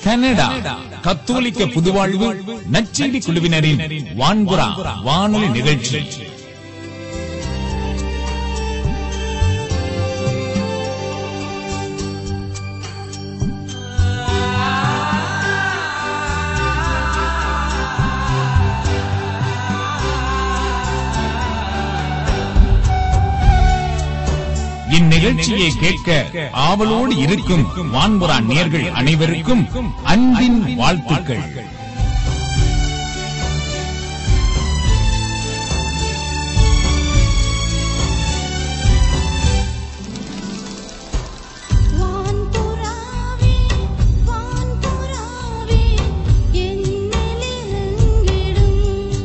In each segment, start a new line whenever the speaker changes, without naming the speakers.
Canada கத்தோலிக்க புதுவாழ்வு நச்செய்தி குழுவினரின் வான்புறா வானொலி நிகழ்ச்சி இந்நிகழ்ச்சியை கேட்க ஆவலோடு இருக்கும் வான்புறா நேர்கள் அனைவருக்கும் அன்பின் வாழ்த்துக்கள்
வான்புறாவே வான்புறாவே என்னிலிருங்கிடும்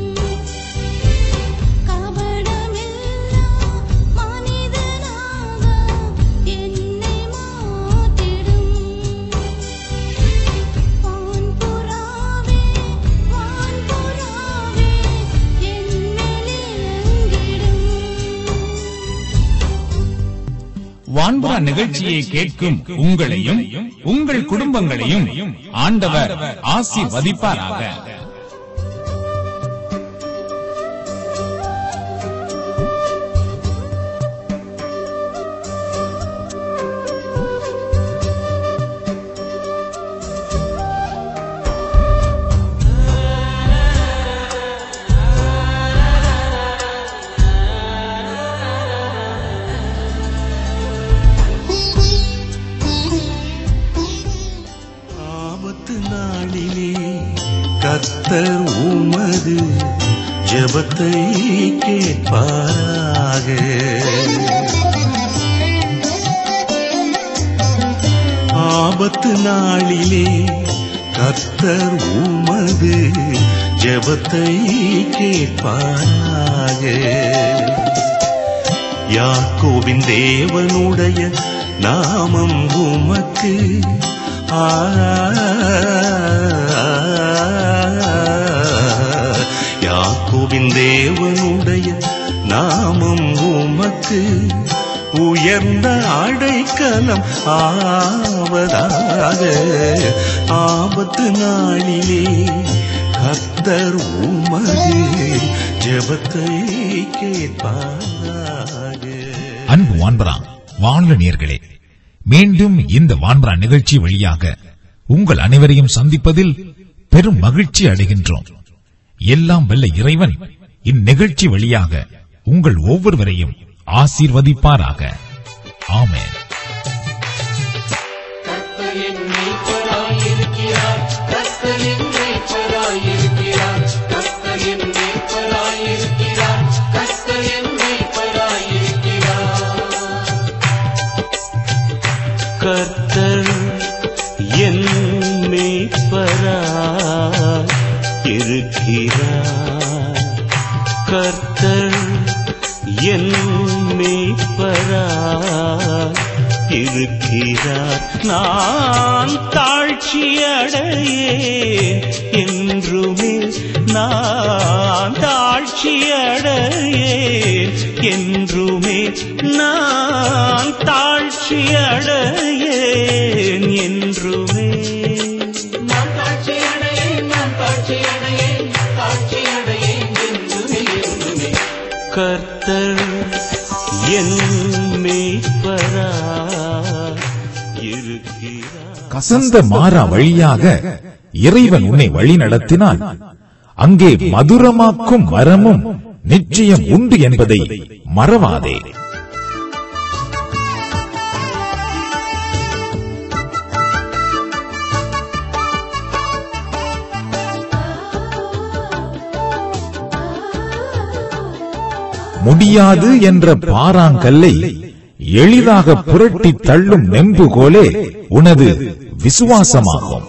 கபடமில்லா மனிதனாக என்னை மாற்றிடும் வான்புறாவே வான்புறாவே என்னிலிருங்கிடும்
வான்புறா நிகழ்ச்சியை கேட்கும் உங்களையும் உங்கள் குடும்பங்களையும் ஆண்டவர் ஆசீர்வதிப்பாராக
ஆபத்து நாளிலே கர்த்தர் உமது ஜெபத்தை கேட்பாராக ஆபத்து நாளிலே கர்த்தர் உமது ஜெபத்தை கேட்பாராக யாக்கோவின் தேவனுடைய நாமம் உமக்கு ஆ யாக்கோவின் தேவனுடைய நாமம் உமக்கு உயர்ந்த அடைக்கலம் ஆவதாக ஆபத்து நாளிலே கர்த்தர் உமது ஜெபத்தை கேட்பாராக
அன்பு வான்பரா வானொலி நேர்களே மீண்டும் இந்த வான்பரா நிகழ்ச்சி வழியாக உங்கள் அனைவரையும் சந்திப்பதில் பெரும் மகிழ்ச்சி அடைகின்றோம் எல்லாம் வல்ல இறைவன் இந்நிகழ்ச்சி வழியாக உங்கள் ஒவ்வொருவரையும் ஆசீர்வதிப்பாராக ஆமென்
கர்த்தர் என் மேய்ப்பராய் இருக்கிறார் கர்த்தர் என் மேய்ப்பராய் இருக்கிறார் நான் தாழ்ச்சியடையேன் என்றுமே நான் தாழ்ச்சியடையேன் என்றுமே நான் தாழ்ச்சியடையேன் என்றுமே
நான் தாட்சியடையேன் நான் தாட்சியடையேன் தாட்சியடையேன் என்றுமே என்றுமே
கர்த்தர் என் மேய்ப்பராய் இருக்கிறார்
கசந்த மாறா வழியாக இறைவன் உன்னை வழி நடத்தினால் அங்கே மதுரமாக்கும் மரமும் நிச்சயம் உண்டு என்பதை மறவாதே முடியாது என்ற பாறாங்கல்லை எளிதாக புரட்டி தள்ளும் நெம்புகோலே உனது விசுவாசமாகும்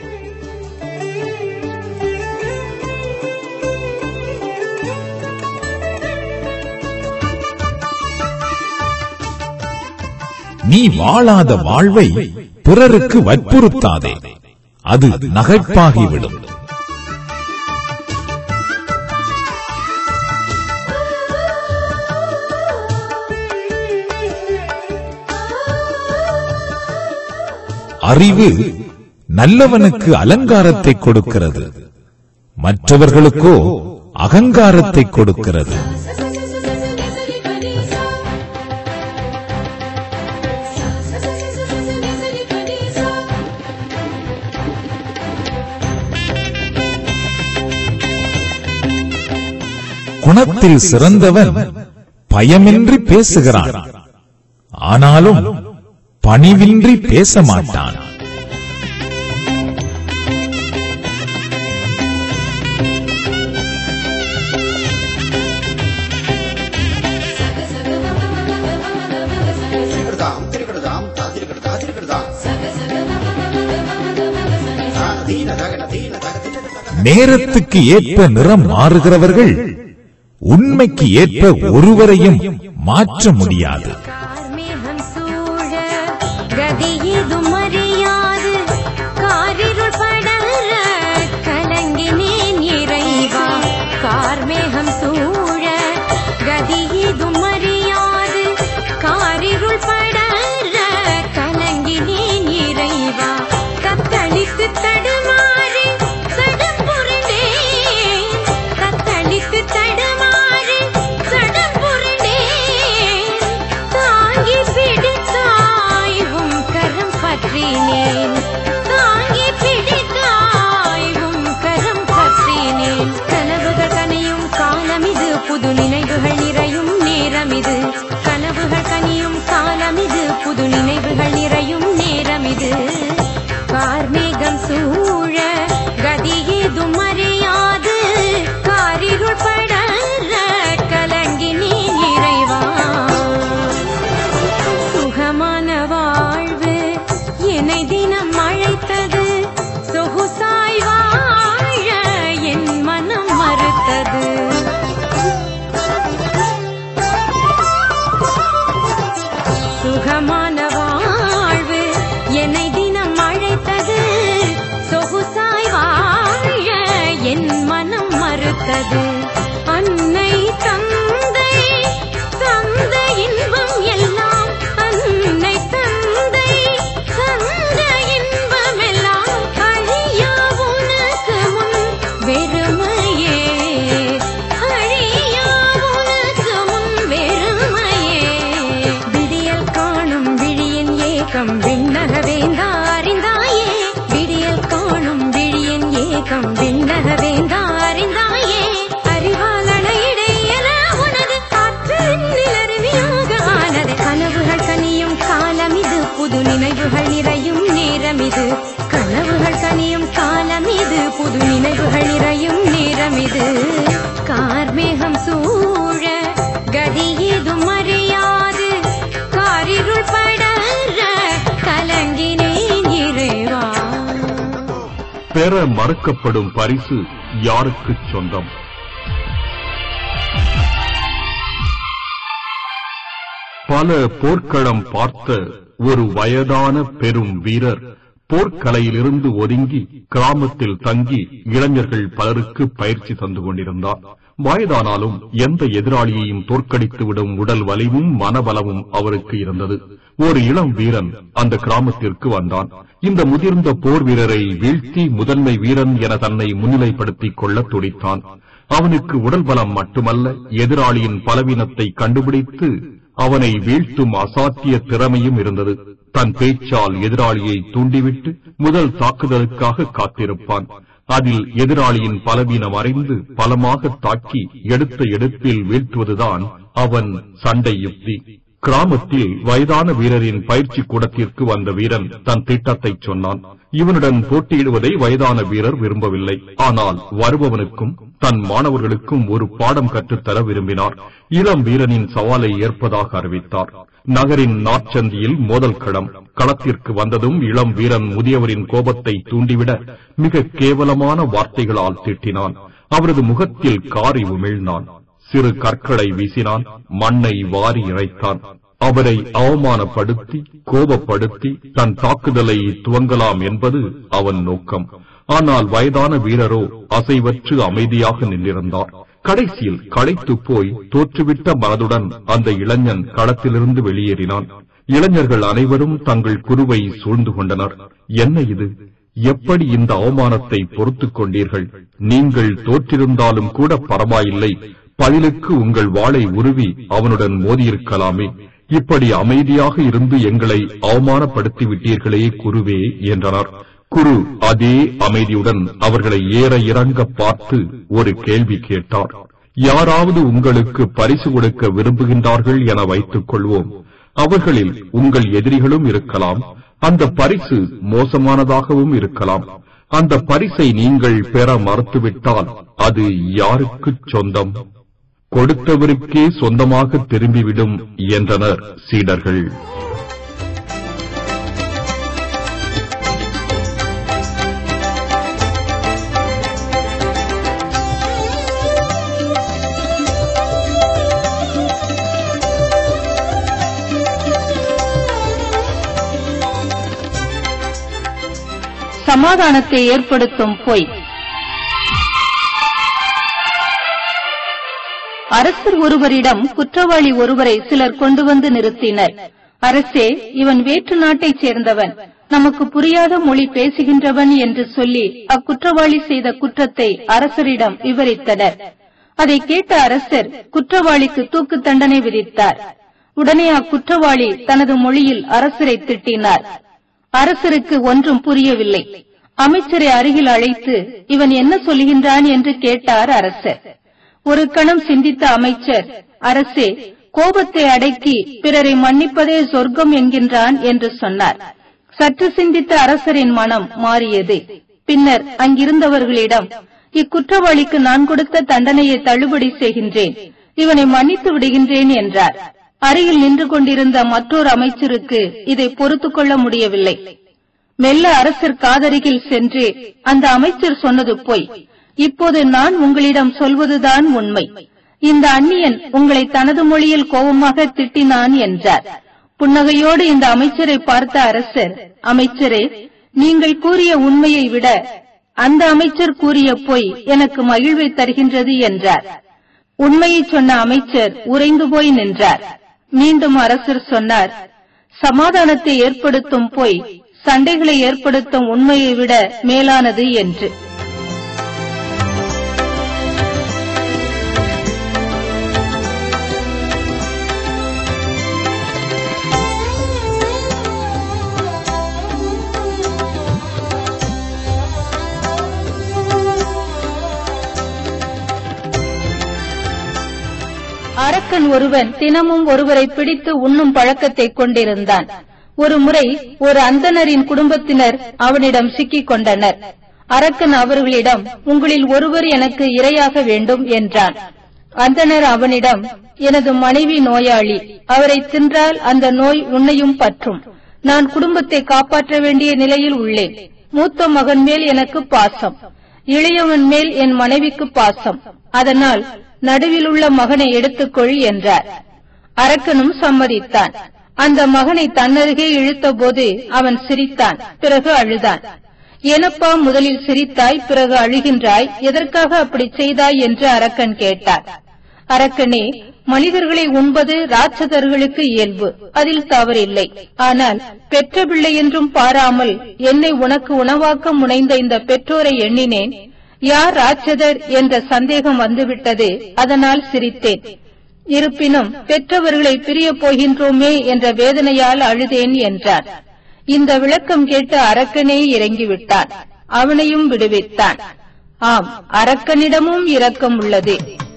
நீ வாழாத வாழ்வை பிறருக்கு வற்புறுத்தாதே அது நகைப்பாகிவிடும் அறிவு நல்லவனுக்கு அலங்காரத்தை கொடுக்கிறது மற்றவர்களுக்கோ அகங்காரத்தை கொடுக்கிறது குணத்தில் சிறந்தவன் பயமின்றி பேசுகிறான் ஆனாலும் பணிவின்றி பேச மாட்டான்
திரிகிருதாம் திரிகிருதாம் தா திரிகிருதா திரிகிருதாம் தா தீன தகன தீன தக தின தக
நேரத்துக்கு ஏற்ப நிறம் மாறுகிறவர்கள் உண்மைக்கு ஏற்ப ஒருவரையும் மாற்ற முடியாது
கார்மேகம் சூழ கதியதும் அறியாது காரிருள் படர கலங்கினேன் இறைவா கார்மேகம் சூழ கதியதும் அறியாது காரிருள் படர கலங்கினேன் இறைவா தத்தளித்து தடுமாறி சடம் புரண்டேன் தத்தளித்து தடுமாறி சடம் புரண்டேன் தாங்கி பிடித்தாயும் கரம் பற்றினேன் தாங்கி பிடித்தாயும் கரம் பற்றினேன் கனவுகள் கனியும் காலம் இது புது நினைவுகள் நிறையும் நேரம் இது கனவுகள் கனியும் காலம் இது புது நினைவுகள் நிறையும் நேரம் இது கார்மேகம் சூழ கதி ஏதும் அறியாது காரிருள் படர கலங்கி நீ இறைவா சுகமான வாழ்வு என்னை தினம் அழைத்தது சொகுசாய் வாழ என் மனம் மறுத்தது சுகமான வாழ்வு என்னை தினம் அழைத்தது சொகுசாய் வாழ என் மனம் மறுத்தது அன்னை தந்தை தந்த இன்பம் எல்லாம் அன்னை தந்தை தந்த இன்பம் எல்லாம் அழியா உனக்கு முன் வெறுமையே அழியா உனக்கு முன் வெறுமையே விடியல் காணும் விழியின் ஏக்கம் விண்ணக வேந்தா அறிந்தாயே விடியல் காணும் விழியின் ஏக்கம் விண்ணக வேந்தா அறிந்தாயே அறிவாளன இடையன உனது ஆற்றலின் நிலருவியாக ஆனது கனவுகள் கனியும் காலம் இது புது நினைவுகள் நிறையும் நேரம் இது கனவுகள் கனியும் காலம் இது புது நினைவுகள் நிறையும் நேரம் இது கார்மேகம் சூழ கதி ஏதும் அறியாது காரிருள் படர கலங்கினேன் இறைவா
பெற மறுக்கப்படும் பரிசு யாருக்குச் சொந்தம் பல போர்க்களம் பார்த்த ஒரு வயதான பெரும் வீரர் போர்க்கலையிலிருந்து ஒதுங்கி கிராமத்தில் தங்கி இளைஞர்கள் பலருக்கு பயிற்சி தந்து கொண்டிருந்தார் வயதானாலும் எந்த எதிராளியையும் தோற்கடித்து விடும் உடல் வலிவும் மனபலமும் அவருக்கு இருந்தது ஒரு இளம் வீரன் அந்த கிராமத்திற்கு வந்தான் இந்த முதிர்ந்த போர் வீரரை வீழ்த்தி முதன்மை வீரன் என தன்னை முன்னிலைப்படுத்திக் கொள்ள துடித்தான் அவனுக்கு உடல் பலம் மட்டுமல்ல எதிராளியின் பலவீனத்தை கண்டுபிடித்து அவனை வீழ்த்தும் அசாத்திய திறமையும் இருந்தது தன் பேச்சால் எதிராளியை தூண்டிவிட்டு முதல் தாக்குதலுக்காக காத்திருப்பான் அதில் எதிராளியின் பலவீனம் அறிந்து பலமாக தாக்கி எடுத்த எடுப்பில் வீழ்த்துவதுதான் அவன் சண்டை யுக்தி கிராமத்தில் வயதான வீரரின் பயிற்சி கூடத்திற்கு வந்த வீரன் தன் திட்டத்தை சொன்னான் இவனுடன் போட்டியிடுவதை வயதான வீரர் விரும்பவில்லை ஆனால் வருபவனுக்கும் தன் மாணவர்களுக்கும் ஒரு பாடம் கற்றுத்தர விரும்பினார் இளம் வீரனின் சவாலை ஏற்பதாக அறிவித்தார் நகரின் நாற்சந்தியில் மோதல் களம் களத்திற்கு வந்ததும் இளம் வீரன் முதியவரின் கோபத்தை தூண்டிவிட மிக கேவலமான வார்த்தைகளால் திட்டினான் அவரது முகத்தில் காரி உமிழ்ந்தான் சிறு கற்களை வீசினான் மண்ணை வாரி இறைத்தான் அவரை அவமானப்படுத்தி கோபப்படுத்தி தன் தாக்குதலை துவங்கலாம் என்பது அவன் நோக்கம் ஆனால் வயதான வீரரோ அசைவற்று அமைதியாக நின்றிருந்தார் கடைசியில் களைத்து போய் தோற்றுவிட்ட மனதுடன் அந்த இளைஞன் களத்திலிருந்து வெளியேறினான் இளைஞர்கள் அனைவரும் தங்கள் குருவை சூழ்ந்து கொண்டனர் என்ன இது எப்படி இந்த அவமானத்தை பொறுத்துக் கொண்டீர்கள் நீங்கள் தோற்றிருந்தாலும் கூட பரவாயில்லை பதிலுக்கு உங்கள் வாளை உருவி அவனுடன் மோதியிருக்கலாமே இப்படி அமைதியாக இருந்து எங்களை அவமானப்படுத்தி விட்டீர்களே குருவே என்றனர் குரு அதே அமைதியுடன் அவர்களை ஏற இறங்க பார்த்து ஒரு கேள்வி கேட்டார் யாராவது உங்களுக்கு பரிசு கொடுக்க விரும்புகின்றார்கள் என வைத்துக் கொள்வோம் அவர்களில் உங்கள் எதிரிகளும் இருக்கலாம் அந்த பரிசு மோசமானதாகவும் இருக்கலாம் அந்த பரிசை நீங்கள் பெற மறுத்துவிட்டால் அது யாருக்குச் சொந்தம் கொடுத்தவருக்கே சொந்தமாக திரும்பிவிடும் என்றனர் சீடர்கள்
சமாதானத்தை ஏற்படுத்தும் பொய் அரசர் ஒருவரிடம் குற்றவாளி ஒருவரை சிலர் கொண்டு வந்து நிறுத்தினர் அரசே இவன் வேற்று நாட்டைச் சேர்ந்தவன் நமக்கு புரியாத மொழி பேசுகின்றவன் என்று சொல்லி அக்குற்றவாளி செய்த குற்றத்தை அரசரிடம் விவரித்தனர் அதை கேட்ட அரசர் குற்றவாளிக்கு தூக்கு தண்டனை விதித்தார் உடனே அக்குற்றவாளி தனது மொழியில் அரசரை திட்டினார் அரசருக்கு ஒன்றும் புரியவில்லை அமைச்சரை அருகில் அழைத்து இவன் என்ன சொல்லுகின்றான் என்று கேட்டார் அரசர் ஒரு கணம் சிந்தித்த அமைச்சர் அரசே கோபத்தை அடக்கி பிறரை மன்னிப்பதே சொர்க்கம் என்கின்றான் என்று சொன்னார் சற்று சிந்தித்த அரசரின் மனம் மாறியது பின்னர் அங்கிருந்தவர்களிடம் இக்குற்றவாளிக்கு நான் கொடுத்த தண்டனையை தள்ளுபடி செய்கின்றேன் இவனை மன்னித்து விடுகின்றேன் என்றார் அருகில் நின்று கொண்டிருந்த மற்றொரு அமைச்சருக்கு இதை பொறுத்துக் கொள்ள முடியவில்லை மெல்ல அரசர் காதருகில் சென்று அந்த அமைச்சர் சொன்னது பொய் இப்போது நான் உங்களிடம் சொல்வதுதான் உண்மை இந்த அந்நியன் உங்களை தனது மொழியில் கோபமாக திட்டினான் என்றார் புன்னகையோடு இந்த அமைச்சரை பார்த்த அரசர் அமைச்சரே நீங்கள் கூறிய உண்மையை விட அந்த அமைச்சர் கூறிய பொய் எனக்கு மகிழ்வை தருகின்றது என்றார் உண்மையை சொன்ன அமைச்சர் உறைந்து போய் நின்றார் மீண்டும் அரசர் சொன்னார் சமாதானத்தை ஏற்படுத்தும் பொய் சண்டைகளை ஏற்படுத்தும் உண்மையை விட மேலானது என்று அரக்கன் ஒருவன் தினமும் ஒருவரை பிடித்து உண்ணும் பழக்கத்தை கொண்டிருந்தான் ஒரு முறை ஒரு அந்தணரின் குடும்பத்தினர் அவனிடம் சிக்கிக் கொண்டனர் அரக்கன் அவர்களிடம் உங்களில் ஒருவர் எனக்கு இரையாக வேண்டும் என்றான் அந்தணர் அவனிடம் எனது மனைவி நோயாளி அவரை தின்றால் அந்த நோய் உன்னையும் பற்றும் நான் குடும்பத்தை காப்பாற்ற வேண்டிய நிலையில் உள்ளேன் மூத்த மகன் மேல் எனக்கு பாசம் இளையவன் மேல் என் மனைவிக்கு பாசம் அதனால் நடுவில் உள்ள மகனை எடுத்துக்கொள் என்றார் அரக்கனும் சம்மதித்தான் அந்த மகனை தன்னருகே இழுத்தபோது அவன் சிரித்தான் பிறகு அழுதான் எனப்பா முதலில் சிரித்தாய் பிறகு அழுகின்றாய் எதற்காக அப்படி செய்தாய் என்று அரக்கன் கேட்டார் அரக்கனே மனிதர்களை உண்பது ராட்சதர்களுக்கு இயல்பு அதில் தவறில்லை ஆனால் பெற்ற பிள்ளை என்றும் பாராமல் என்னை உனக்கு உணவாக்க முனைந்த இந்த பெற்றோரை எண்ணினேன் யார் ராட்சதர் என்ற சந்தேகம் வந்துவிட்டது அதனால் சிரித்தேன் இருப்பினும் பெற்றவர்களை பிரியப் போகின்றோமே என்ற வேதனையால் அழுதேன் என்றார் இந்த விளக்கம் கேட்டு அரக்கனே இறங்கிவிட்டான் அவனையும் விடுவித்தான் ஆம் அரக்கனிடமும் இரக்கம் உள்ளது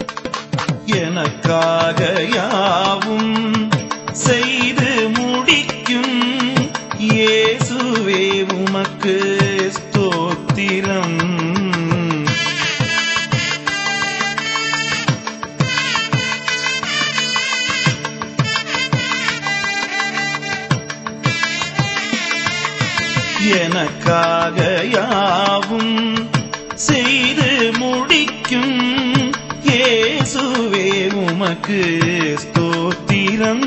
எனக்காக யாவும் செய்து முடிக்கும் இயேசுவே உமக்கு ஸ்தோத்திரம் எனக்காக யாவும் செய்து முடிக்கும் இயேசுவே உமக்கு ஸ்தோத்திரம்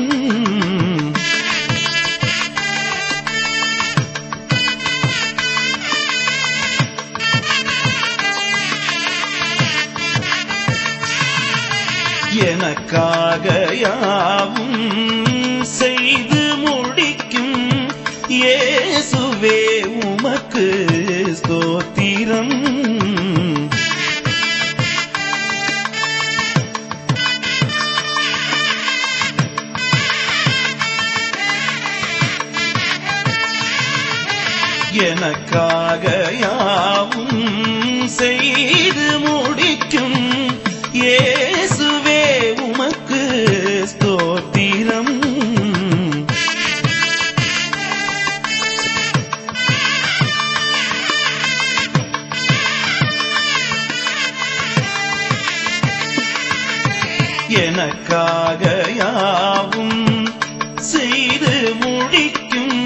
எனக்காக யாவும் செய்து முடிக்கும் இயேசுவே உமக்கு ஸ்தோத்திரம் எனக்காக யாவும் செய்து முடிக்கும் இயேசுவே உமக்கு ஸ்தோத்திரம் எனக்காக யாவும் செய்து முடிக்கும்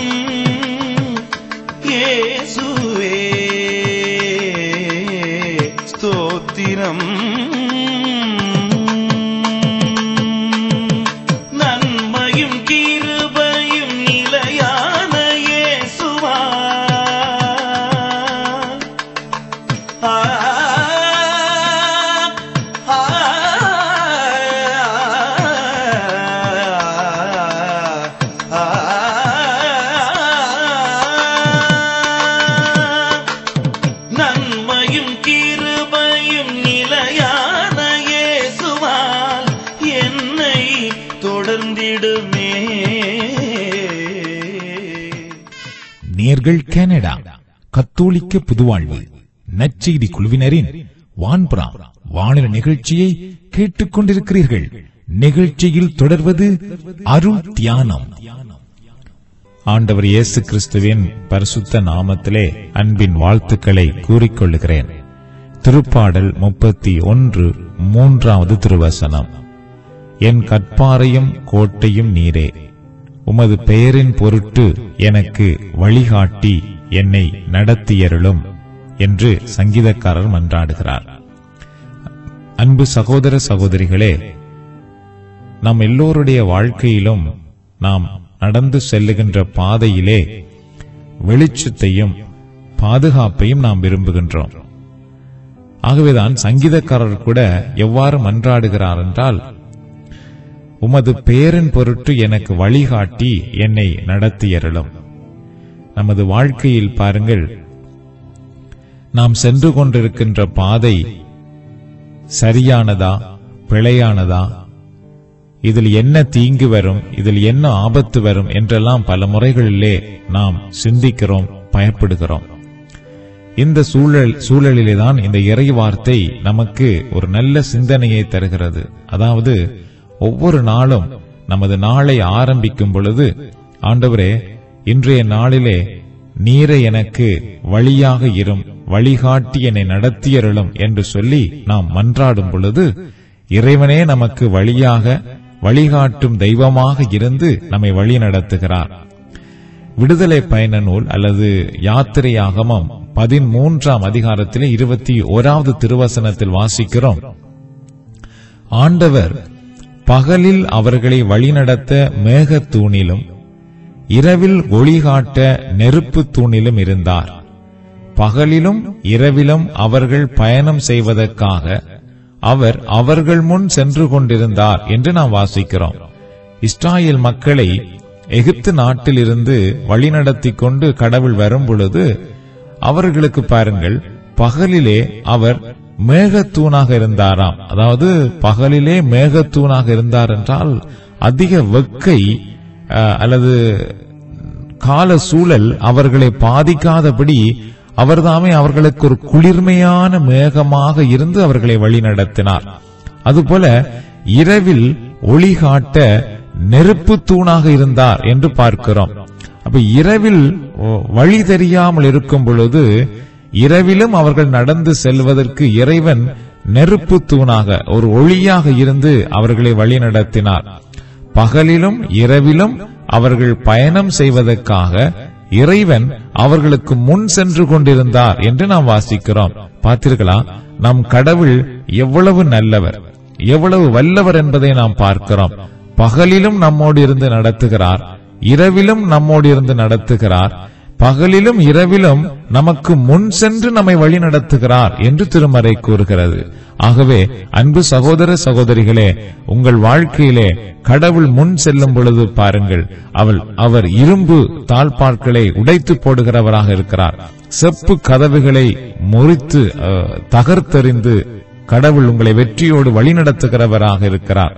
இயேசுவே ஸ்தோத்திரம் நன்மையும் கிருபையும் நிலையான இயேசுவா ஆ ஆ நன்மையும் கிருபையும் நிலையான இயேசுவால் என்னை தொடர்ந்திடுமே
நேர்கள் கனடா கத்தோலிக்க புதுவாழ்வு நற்செய்தி குழுவினரின் வான்புறா வானொலி நிகழ்ச்சியை கேட்டுக் கொண்டிருக்கிறீர்கள் நிகழ்ச்சியில் தொடர்வது அருள் தியானம் ஆண்டவர் இயேசு கிறிஸ்துவின் பரிசுத்த நாமத்திலே அன்பின் வாழ்த்துக்களை கூறிக்கொள்ளுகிறேன் திருப்பாடல் முப்பத்தி ஒன்று மூன்றாவது திருவசனம் என் கற்பாரையும் கோட்டையும் நீரே உமது பெயரின் பொருட்டு எனக்கு வழிகாட்டி என்னை நடத்தியருளும் என்று சங்கீதக்காரர் மன்றாடுகிறார் அன்பு சகோதர சகோதரிகளே நம் எல்லோருடைய வாழ்க்கையிலும் நாம் நடந்து செல்லுகின்ற பாதையிலே வெளிச்சத்தையும் பாதுகாப்பையும் நாம் விரும்புகின்றோம் ஆகவேதான் சங்கீதக்காரர் கூட எவ்வாறு மன்றாடுகிறார் என்றால் உமது பேரின் பொருட்டு எனக்கு வழிகாட்டி என்னை நடத்தியருளும் நமது வாழ்க்கையில் பாருங்கள் நாம் சென்று கொண்டிருக்கின்ற பாதை சரியானதா பிழையானதா இதில் என்ன தீங்கு வரும் இதில் என்ன ஆபத்து வரும் என்றெல்லாம் பல முறைகளிலே நாம் சிந்திக்கிறோம் பயப்படுகிறோம் இந்த சூழல் சூழலிலே தான் இந்த இறை வார்த்தை நமக்கு ஒரு நல்ல சிந்தனையை தருகிறது அதாவது ஒவ்வொரு நாளும் நமது நாளை ஆரம்பிக்கும் பொழுது ஆண்டவரே இன்றைய நாளிலே நீரை எனக்கு வழியாக இரும் வழிகாட்டி என்னை நடத்தியருளும் என்று சொல்லி நாம் மன்றாடும் பொழுது இறைவனே நமக்கு வழியாக வழிகாட்டும் தெய்வமாக இருந்து நம்மை வழி நடத்துகிறார் விடுதலை பயண நூல் அல்லது யாத்திரையாகமம் பதிமூன்றாம் அதிகாரத்திலே இருபத்தி ஓராவது திருவசனத்தில் வாசிக்கிறோம் ஆண்டவர் பகலில் அவர்களை வழிநடத்த மேகத் தூணிலும் இரவில் ஒளிகாட்ட நெருப்புத் தூணிலும் இருந்தார் பகலிலும் இரவிலும் அவர்கள் பயணம் செய்வதற்காக அவர் அவர்கள் முன் சென்று கொண்டிருந்தார் என்று நாம் வாசிக்கிறோம் இஸ்ராயேல் மக்களை எகிப்து நாட்டிலிருந்து வழிநடத்தி கொண்டு கடவுள் வரும் பொழுது அவர்களுக்கு பாருங்கள் பகலிலே அவர் மேகத்தூணாக இருந்தாராம் அதாவது பகலிலே மேகத்தூணாக இருந்தார் என்றால் அதிக வெக்கை அஹ், அல்லது கால சூழல் அவர்களை பாதிக்காதபடி அவர்தாமே அவர்களுக்கு ஒரு குளிர்மையான மேகமாக இருந்து அவர்களை வழி நடத்தினார் அதுபோல இரவில் ஒளி காட்ட நெருப்பு தூணாக இருந்தார் என்று பார்க்கிறோம் அப்ப இரவில் ஓ, வழி தெரியாமல் இருக்கும் பொழுது இரவிலும் அவர்கள் நடந்து செல்வதற்கு இறைவன் நெருப்பு தூணாக ஒரு ஒளியாக இருந்து அவர்களை வழி நடத்தினார் பகலிலும் இரவிலும் அவர்கள் பயணம் செய்வதற்காக இறைவன் அவர்களுக்கு முன் சென்று கொண்டிருந்தார் என்று நாம் வாசிக்கிறோம் பார்த்தீர்களா நம் கடவுள் எவ்வளவு நல்லவர் எவ்வளவு வல்லவர் என்பதை நாம் பார்க்கிறோம் பகலிலும் நம்மோடு இருந்து நடத்துகிறார் இரவிலும் நம்மோடு இருந்து நடத்துகிறார் பகலிலும் இரவிலும் நமக்கு முன் சென்று நம்மை வழி நடத்துகிறார் என்று திருமறை கூறுகிறது ஆகவே அன்பு சகோதர சகோதரிகளே உங்கள் வாழ்க்கையிலே கடவுள் முன் செல்லும் பொழுது பாருங்கள் அவள் அவர் இரும்பு தாழ்பாட்களை உடைத்து போடுகிறவராக இருக்கிறார் செப்பு கதவுகளை முறித்து அஹ், தகர்த்தெறிந்து கடவுள் உங்களை வெற்றியோடு வழிநடத்துகிறவராக இருக்கிறார்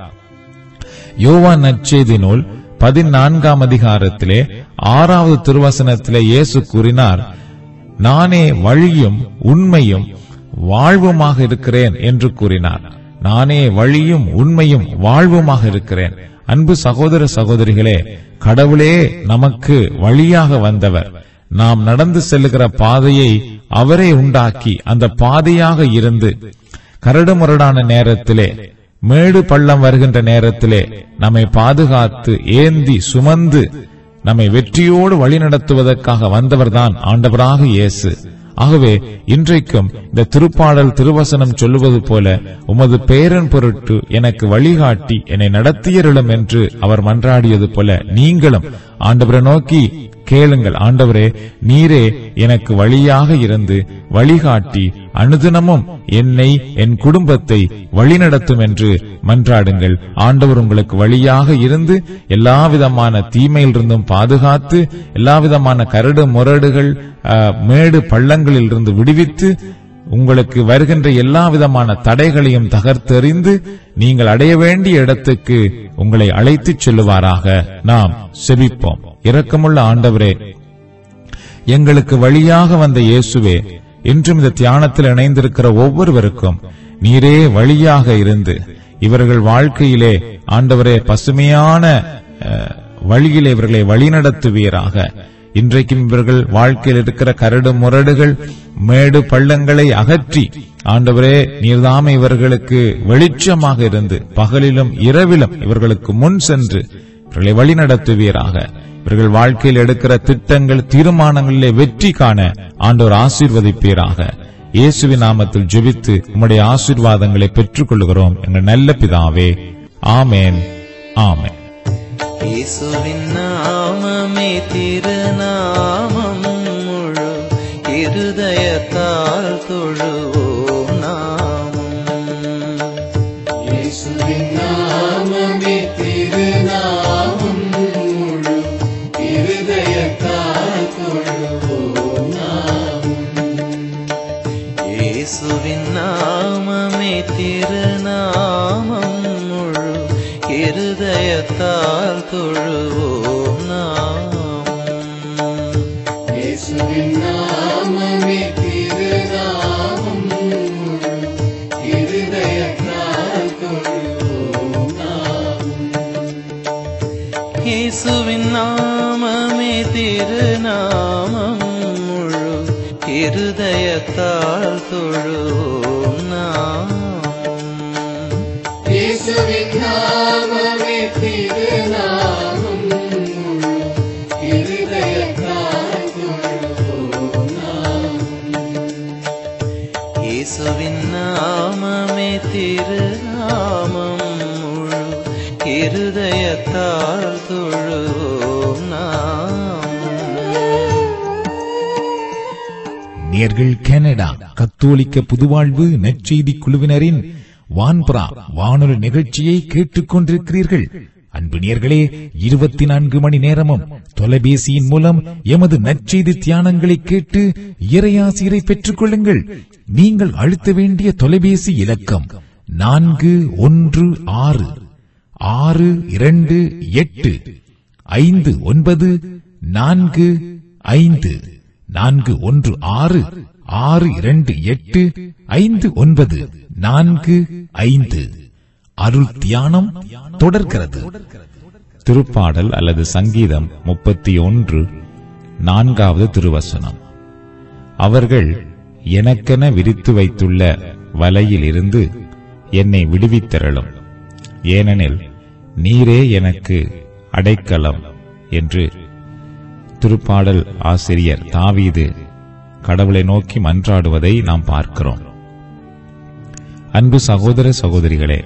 யோவான் நற்செய்தி நூல் பதினான்காம் அதிகாரத்திலே ஆறாவது திருவசனத்திலே இயேசு கூறினார் நானே வழியும் உண்மையும் வாழ்வுமாக இருக்கிறேன் என்று கூறினார் நானே வழியும் உண்மையும் வாழ்வுமாக இருக்கிறேன் அன்பு சகோதர சகோதரிகளே கடவுளே நமக்கு வழியாக வந்தவர் நாம் நடந்து செல்லுகிற பாதையை அவரே உண்டாக்கி அந்த பாதையாக இருந்து கரடுமுரடான நேரத்திலே மேடு பள்ளம் வருகின்ற நேரத்திலே நம்மை பாதுகாத்து ஏந்தி சுமந்து நம்மை வெற்றியோடு வழிநடத்துவதற்காக வந்தவர்தான் ஆண்டவராக இயேசு ஆகவே இன்றைக்கும் இந்த திருப்பாடல் திருவசனம் சொல்லுவது போல உமது பேரன் பொருட்டு எனக்கு வழிகாட்டி என்னை நடத்தியருளும் என்று அவர் மன்றாடியது போல நீங்களும் ஆண்டவரை நோக்கி கேளுங்கள் ஆண்டவரே நீரே எனக்கு வழியாக இருந்து வழிகாட்டி அனுதினமும் என்னை என் குடும்பத்தை வழிநடத்தும் என்று மன்றாடுங்கள் ஆண்டவர் உங்களுக்கு வழியாக இருந்து எல்லா விதமான தீமையிலிருந்தும் பாதுகாத்து எல்லா விதமான கரடு முரடுகள் அஹ், மேடு பள்ளங்களில் இருந்து விடுவித்து உங்களுக்கு வருகின்ற எல்லா விதமான தடைகளையும் தகர்த்தெறிந்து நீங்கள் அடைய வேண்டிய இடத்துக்கு உங்களை அழைத்துச் செல்லுவாராக நாம் செபிப்போம் இரக்கமுள்ள ஆண்டவரே எங்களுக்கு வழியாக வந்த இயேசுவே இன்றும் இந்த தியானத்தில் இணைந்திருக்கிற ஒவ்வொருவருக்கும் நீரே வழியாக இருந்து இவர்கள் வாழ்க்கையிலே ஆண்டவரே பசுமையான அஹ், வழியிலே இவர்களை வழிநடத்துவீராக இன்றைக்கும் இவர்கள் வாழ்க்கையில் இருக்கிற கரடு முரடுகள் மேடு பள்ளங்களை அகற்றி ஆண்டவரே நீர்தாமே இவர்களுக்கு வெளிச்சமாக இருந்து பகலிலும் இரவிலும் இவர்களுக்கு முன் சென்று இவர்களை வழிநடத்துவீராக இவர்கள் வாழ்க்கையில் எடுக்கிற திட்டங்கள் தீர்மானங்களிலே வெற்றி காண ஆண்டவர் ஆசீர்வதிப்பீராக இயேசுவின் நாமத்தில் ஜெபித்து உம்முடைய ஆசீர்வாதங்களை பெற்றுக் கொள்கிறோம் எங்கள் நல்ல பிதாவே ஆமேன் ஆமேன்
இயேசுவின் நாமமே திருநாமம் முழு இருதயத்தால் தொழுவோம் நாமம் இயேசுவின் நாமமே திருநாமம் முழு இருதயத்தால் தொழுவோம் நாமம் இயேசுவின் நாமமே திருநாமம் முழு இருதயத்தால் தொழுவோம் நாமம் இயேசுவின் நாமமே திருநாமம் முழு இருதயத்தால் தொழுவோம் நாமம்
நேர்கள் கனடா கத்தோலிக்க புதுவாழ்வு நற்செய்தி குழுவினரின் வான்புறா வானொலி நிகழ்ச்சியை கேட்டுக் கொண்டிருக்கிறீர்கள் அன்பு நேர்களே இருபத்தி நான்கு மணி நேரமும் தொலைபேசியின் மூலம் எமது நற்செய்தி தியானங்களை கேட்டு இறையாசிரை பெற்றுக் கொள்ளுங்கள் நீங்கள் அழுத்த வேண்டிய தொலைபேசி இலக்கம் நான்கு ஒன்று ஆறு ஆறு இரண்டு எட்டு ஐந்து ஒன்பது நான்கு ஐந்து நான்கு ஒன்று ஆறு ஆறு இரண்டு எட்டு ஐந்து ஒன்பது நான்கு ஐந்து அருள் தியானம் தொடர்கிறது திருப்பாடல் அல்லது சங்கீதம் முப்பத்தி ஒன்று நான்காவது திருவசனம் அவர்கள் எனக்கென விரித்து வைத்துள்ள வலையில் இருந்து என்னை விடுவித்தரலும் ஏனெனில் நீரே எனக்கு அடைக்கலம் என்று திருப்பாடல் ஆசிரியர் தாவீது கடவுளை நோக்கி மன்றாடுவதை நாம் பார்க்கிறோம் அன்பு சகோதர சகோதரிகளே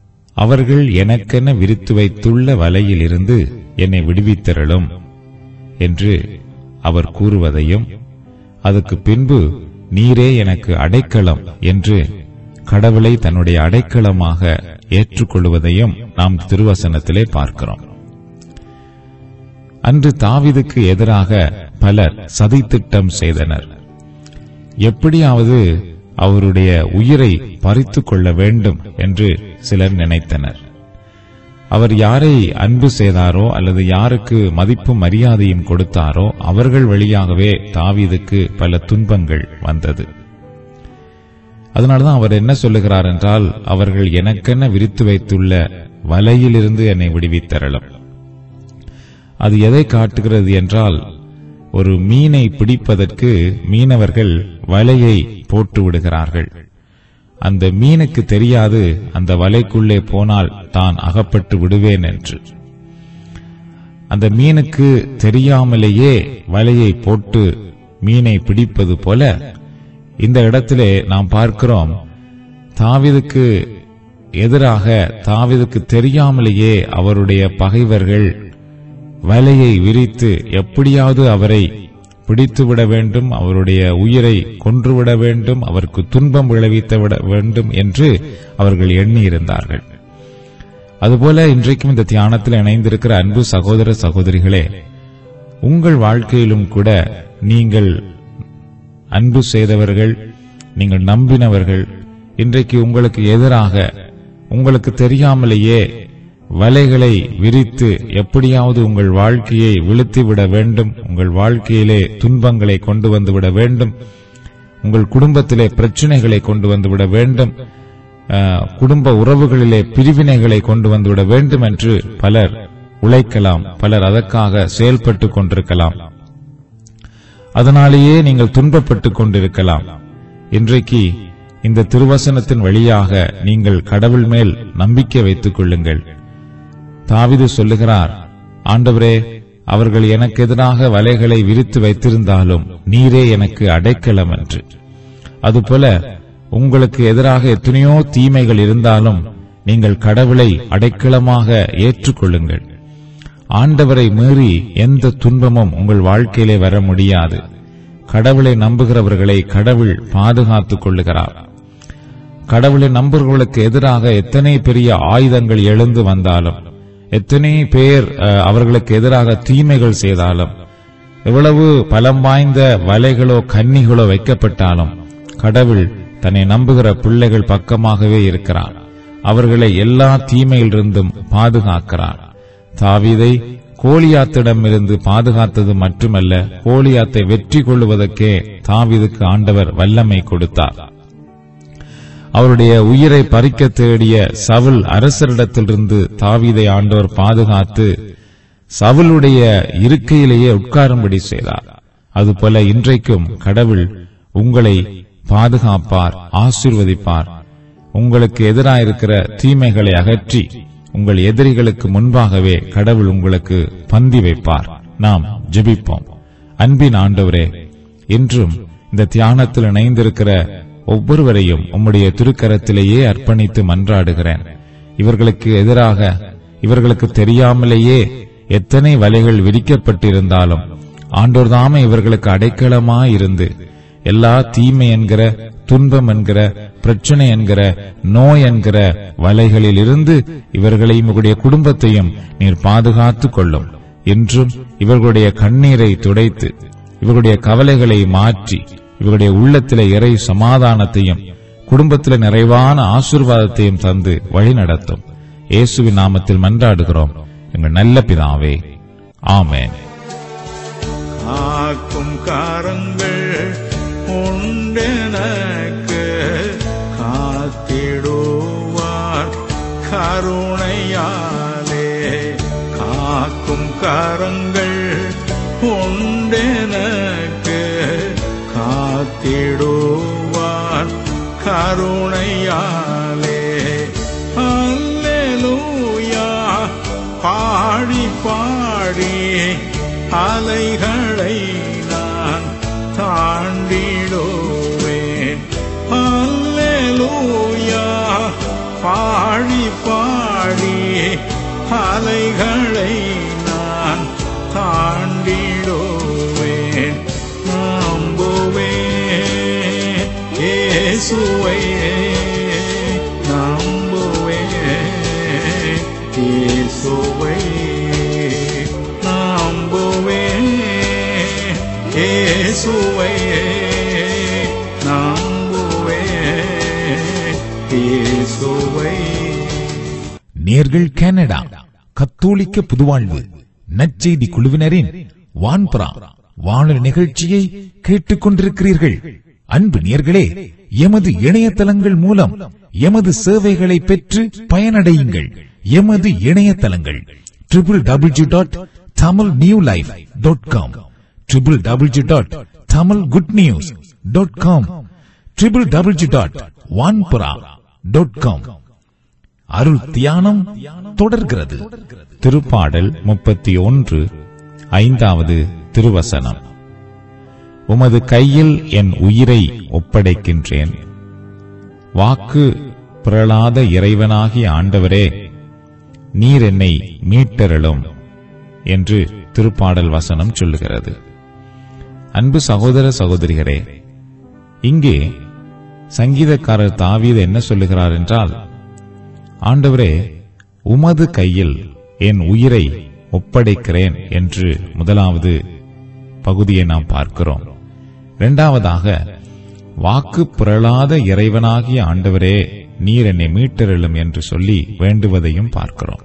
அவர்கள் எனக்கென விரித்து வைத்துள்ள வலையிலிருந்து என்னை விடுவித்தரலும் என்று அவர் கூறுவதையும் அதுக்கு பின்பு நீரே எனக்கு அடைக்கலம் என்று கடவுளை தன்னுடைய அடைக்கலமாக ஏற்றுக்கொள்வதையும் நாம் திருவசனத்திலே பார்க்கிறோம் அன்று தாவீதுக்கு எதிராக பலர் சதித்திட்டம் செய்தனர் எப்படியாவது அவருடைய உயிரை பறித்துக் கொள்ள வேண்டும் என்று சிலர் நினைத்தனர் அவர் யாரை அன்பு செய்தாரோ அல்லது யாருக்கு மதிப்பும் மரியாதையும் கொடுத்தாரோ அவர்கள் வழியாகவே தாவீதுக்கு பல துன்பங்கள் வந்தது அதனால்தான் அவர் என்ன சொல்லுகிறார் என்றால் அவர்கள் எனக்கென விரித்து வைத்துள்ள வலையிலிருந்து என்னை விடுவித்தரலும் அது எதை காட்டுகிறது என்றால் ஒரு மீனை பிடிப்பதற்கு மீனவர்கள் வலையை போட்டு விடுகிறார்கள் அந்த மீனுக்கு தெரியாது அந்த வலைக்குள்ளே போனால் தான் அகப்பட்டு விடுவேன் என்று அந்த மீனுக்கு தெரியாமலேயே வலையை போட்டு மீனை பிடிப்பது போல இந்த இடத்திலே நாம் பார்க்கிறோம் தாவிதுக்கு எதிராக தாவிதுக்கு தெரியாமலேயே அவருடைய பகைவர்கள் வலையை விரித்து எப்படியாவது அவரை பிடித்துவிட வேண்டும் அவருடைய உயிரை கொன்றுவிட வேண்டும் அவருக்கு துன்பம் விளைவித்து விட வேண்டும் என்று அவர்கள் எண்ணியிருந்தார்கள் அதுபோல இன்றைக்கும் இந்த தியானத்தில் இணைந்திருக்கிற அன்பு சகோதர சகோதரிகளே உங்கள் வாழ்க்கையிலும் கூட நீங்கள் அன்பு செய்தவர்கள் நீங்கள் நம்பினவர்கள் இன்றைக்கு உங்களுக்கு எதிராக உங்களுக்கு தெரியாமலேயே வலைகளை விரித்து எப்படியாவது உங்கள் வாழ்க்கையை விழுத்திவிட வேண்டும் உங்கள் வாழ்க்கையிலே துன்பங்களை கொண்டு வந்துவிட வேண்டும் உங்கள் குடும்பத்திலே பிரச்சனைகளை கொண்டு வந்துவிட வேண்டும் அஹ், குடும்ப உறவுகளிலே பிரிவினைகளை கொண்டு வந்துவிட வேண்டும் என்று பலர் உழைக்கலாம் பலர் அதற்காக செயல்பட்டுக் கொண்டிருக்கலாம் அதனாலேயே நீங்கள் துன்பப்பட்டுக் கொண்டிருக்கலாம் இன்றைக்கு இந்த திருவசனத்தின் வழியாக நீங்கள் கடவுள் மேல் நம்பிக்கை வைத்துக் கொள்ளுங்கள் தாவிது சொல்லுகிறார் ஆண்டவரே அவர்கள் எனக்கு எதிராக வலைகளை விரித்து வைத்திருந்தாலும் நீரே எனக்கு அடைக்கலம் என்று அதுபோல உங்களுக்கு எதிராக எத்தனையோ தீமைகள் இருந்தாலும் நீங்கள் கடவுளை அடைக்கலமாக ஏற்றுக்கொள்ளுங்கள் ஆண்டவரை மீறி எந்த துன்பமும் உங்கள் வாழ்க்கையிலே வர முடியாது கடவுளை நம்புகிறவர்களை கடவுள் பாதுகாத்துக் கொள்ளுகிறார் கடவுளை நம்புகிறவர்களுக்கு எதிராக எத்தனை பெரிய ஆயுதங்கள் எழுந்து வந்தாலும் எத்தனை பேர் அஹ், அவர்களுக்கு எதிராக தீமைகள் செய்தாலும் எவ்வளவு பலம் வாய்ந்த வலைகளோ கன்னிகளோ வைக்கப்பட்டாலும் கடவுள் தன்னை நம்புகிற பிள்ளைகள் பக்கமாகவே இருக்கிறார் அவர்களை எல்லா தீமையிலிருந்தும் பாதுகாக்கிறார் தாவீதை கோலியாத்திடமிருந்து பாதுகாத்தது மட்டுமல்ல கோலியாத்தை வெற்றி கொள்வதற்கே தாவீதுக்கு ஆண்டவர் வல்லமை கொடுத்தார் அவருடைய உயிரை பறிக்க தேடிய சவுல் அரசரிடத்திலிருந்து தாவீதை ஆண்டவர் பாதுகாத்து சவுலுடைய இருக்கையிலேயே உட்காரும்படி செய்தார் அதுபோல இன்றைக்கும் கடவுள் உங்களை பாதுகாப்பார் ஆசீர்வதிப்பார் உங்களுக்கு எதிராயிருக்கிற தீமைகளை அகற்றி உங்கள் எதிரிகளுக்கு முன்பாகவே கடவுள் உங்களுக்கு பந்தி வைப்பார் நாம் ஜெபிப்போம் அன்பின் ஆண்டவரே இன்றும் இந்த தியானத்தில் இணைந்திருக்கிற ஒவ்வொருவரையும் உம்முடைய திருக்கரத்திலேயே அர்ப்பணித்து மன்றாடுகிறேன் இவர்களுக்கு எதிராக இவர்களுக்கு தெரியாமலேயே எத்தனை வலைகள் விரிக்கப்பட்டிருந்தாலும் ஆண்டோர் தாமே இவர்களுக்கு அடைக்கலமாயிருந்து எல்லா தீமை என்கிற துன்பம் என்கிற பிரச்சனை என்கிற நோய் என்கிற வலைகளில் இருந்து இவர்களையும் இவருடைய குடும்பத்தையும் நீர் பாதுகாத்துக் கொள்ளும் என்றும் இவர்களுடைய கண்ணீரை துடைத்து இவர்களுடைய கவலைகளை மாற்றி இவர்களுடைய உள்ளத்திலே இறை சமாதானத்தையும் குடும்பத்திலே நிறைவான ஆசீர்வாதத்தையும் தந்து வழி நடத்தும் இயேசுவின் நாமத்தில் மன்றாடுகிறோம் எங்கள் நல்ல பிதாவே ஆமென்
காக்கும் காரங்கள் உண்டெனக்கு காத்திடுவார் கருணையாலே காக்கும் கரங்கள் உண்டெனக்கு காத்திடுவார் கருணையாலே அல்லேலூயா பாடி பாடி அலைகளை நான் தாண்டிடுவேன் அல்லேலூயா பாடி பாடி அலைகளை நான் தாண்டிடுவேன் இயேசுவை நம்புவேன் இயேசுவை நம்புவேன் இயேசுவை நம்புவேன் இயேசுவை
நேர்கள் கனடா கத்தோலிக்க புதுவாழ்வு நற்செய்தி குழுவினரின் வான்புறா வானொலி நிகழ்ச்சியை கேட்டுக் கொண்டிருக்கிறீர்கள் அன்பு நேர்களே எமது இணையதளங்கள் மூலம் எமது சேவைகளை பெற்று பயனடையுங்கள் எமது இணையதளங்கள் triple W dot Tamil new life dot com triple W dot Tamil good news dot com triple W dot Vanpura dot com அருள் தியானம் தொடர்கிறது திருப்பாடல் முப்பத்தி ஒன்று ஐந்தாவது திருவசனம் உமது கையில் என் உயிரை ஒப்படைக்கின்றேன் வாக்கு பிறளாத இறைவனாகிய ஆண்டவரே நீர் என்னை மீட்டருளும் என்று திருப்பாடல் வசனம் சொல்லுகிறது அன்பு சகோதர சகோதரிகளே இங்கே சங்கீதக்காரர் தாவீது என்ன சொல்லுகிறார் என்றால் ஆண்டவரே உமது கையில் என் உயிரை ஒப்படைக்கிறேன் என்று முதலாவது பகுதியை நாம் பார்க்கிறோம் இரண்டாவதாக வாக்கு புரளாத இறைவனாகிய ஆண்டவரே நீர் என்னை மீட்டருளும் என்று சொல்லி வேண்டுவதையும் பார்க்கிறோம்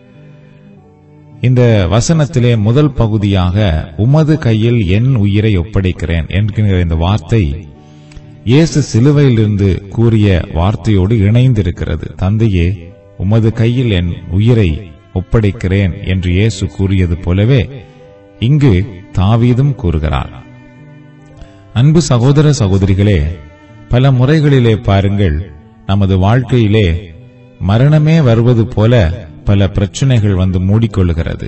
இந்த வசனத்திலே முதல் பகுதியாக உமது கையில் என் உயிரை ஒப்படைக்கிறேன் என்கிற இந்த வார்த்தை இயேசு சிலுவையிலிருந்து கூறிய வார்த்தையோடு இணைந்திருக்கிறது தந்தையே உமது கையில் என் உயிரை ஒப்படைக்கிறேன் என்று இயேசு கூறியது போலவே இங்கு தாவீதும் கூறுகிறார் அன்பு சகோதர சகோதரிகளே பல முறைகளிலே பாருங்கள் நமது வாழ்க்கையிலே மரணமே வருவது போல பல பிரச்சனைகள் வந்து மூடிக்கொள்ளுகிறது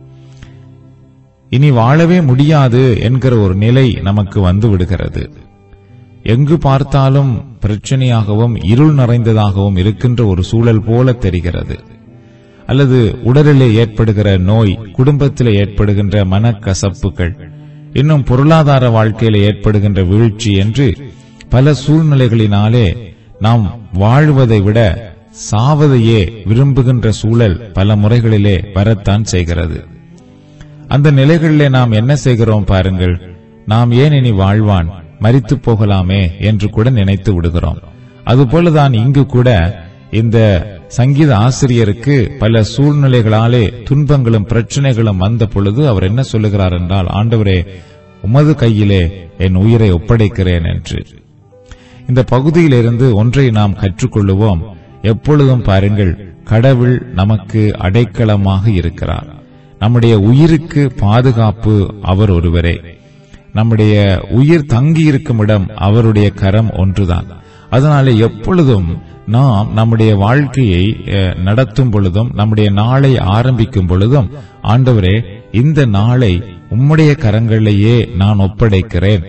இனி வாழவே முடியாது என்கிற ஒரு நிலை நமக்கு வந்து விடுகிறது எங்கு பார்த்தாலும் பிரச்சனையாகவும் இருள் நிறைந்ததாகவும் இருக்கின்ற ஒரு சூழல் போல தெரிகிறது அல்லது உடலிலே ஏற்படுகிற நோய் குடும்பத்திலே ஏற்படுகின்ற மனக்கசப்புகள் இன்னும் பொருளாதார வாழ்க்கையில ஏற்படுகின்ற வீழ்ச்சி என்று பல சூழ்நிலைகளினாலே நாம் வாழ்வதை விட சாவதையே விரும்புகின்ற சூழல் பல முறைகளிலே வரத்தான் செய்கிறது அந்த நிலைகளிலே நாம் என்ன செய்கிறோம் பாருங்கள் நாம் ஏன் இனி வாழ்வான் மரித்து போகலாமே என்று கூட நினைத்து விடுகிறோம் அதுபோலதான் இங்கு கூட இந்த சங்கீத ஆசிரியருக்கு பல சூழ்நிலைகளாலே துன்பங்களும் பிரச்சனைகளும் வந்த பொழுது அவர் என்ன சொல்லுகிறார் என்றால் ஆண்டவரே உமது கையிலே என் உயிரை ஒப்படைக்கிறேன் என்று இந்த பகுதியிலிருந்து ஒன்றை நாம் கற்றுக்கொள்ளுவோம் எப்பொழுதும் பாருங்கள் கடவுள் நமக்கு அடைக்கலமாக இருக்கிறார் நம்முடைய உயிருக்கு பாதுகாப்பு அவர் ஒருவரே நம்முடைய உயிர் தங்கியிருக்கும் இடம் அவருடைய கரம் ஒன்றுதான் அதனால எப்பொழுதும் நாம் நம்முடைய வாழ்க்கையை அஹ், நடத்தும் பொழுதும் நம்முடைய நாளை ஆரம்பிக்கும் பொழுதும் ஆண்டவரே இந்த நாளை உம்முடைய கரங்களிலேயே நான் ஒப்படைக்கிறேன்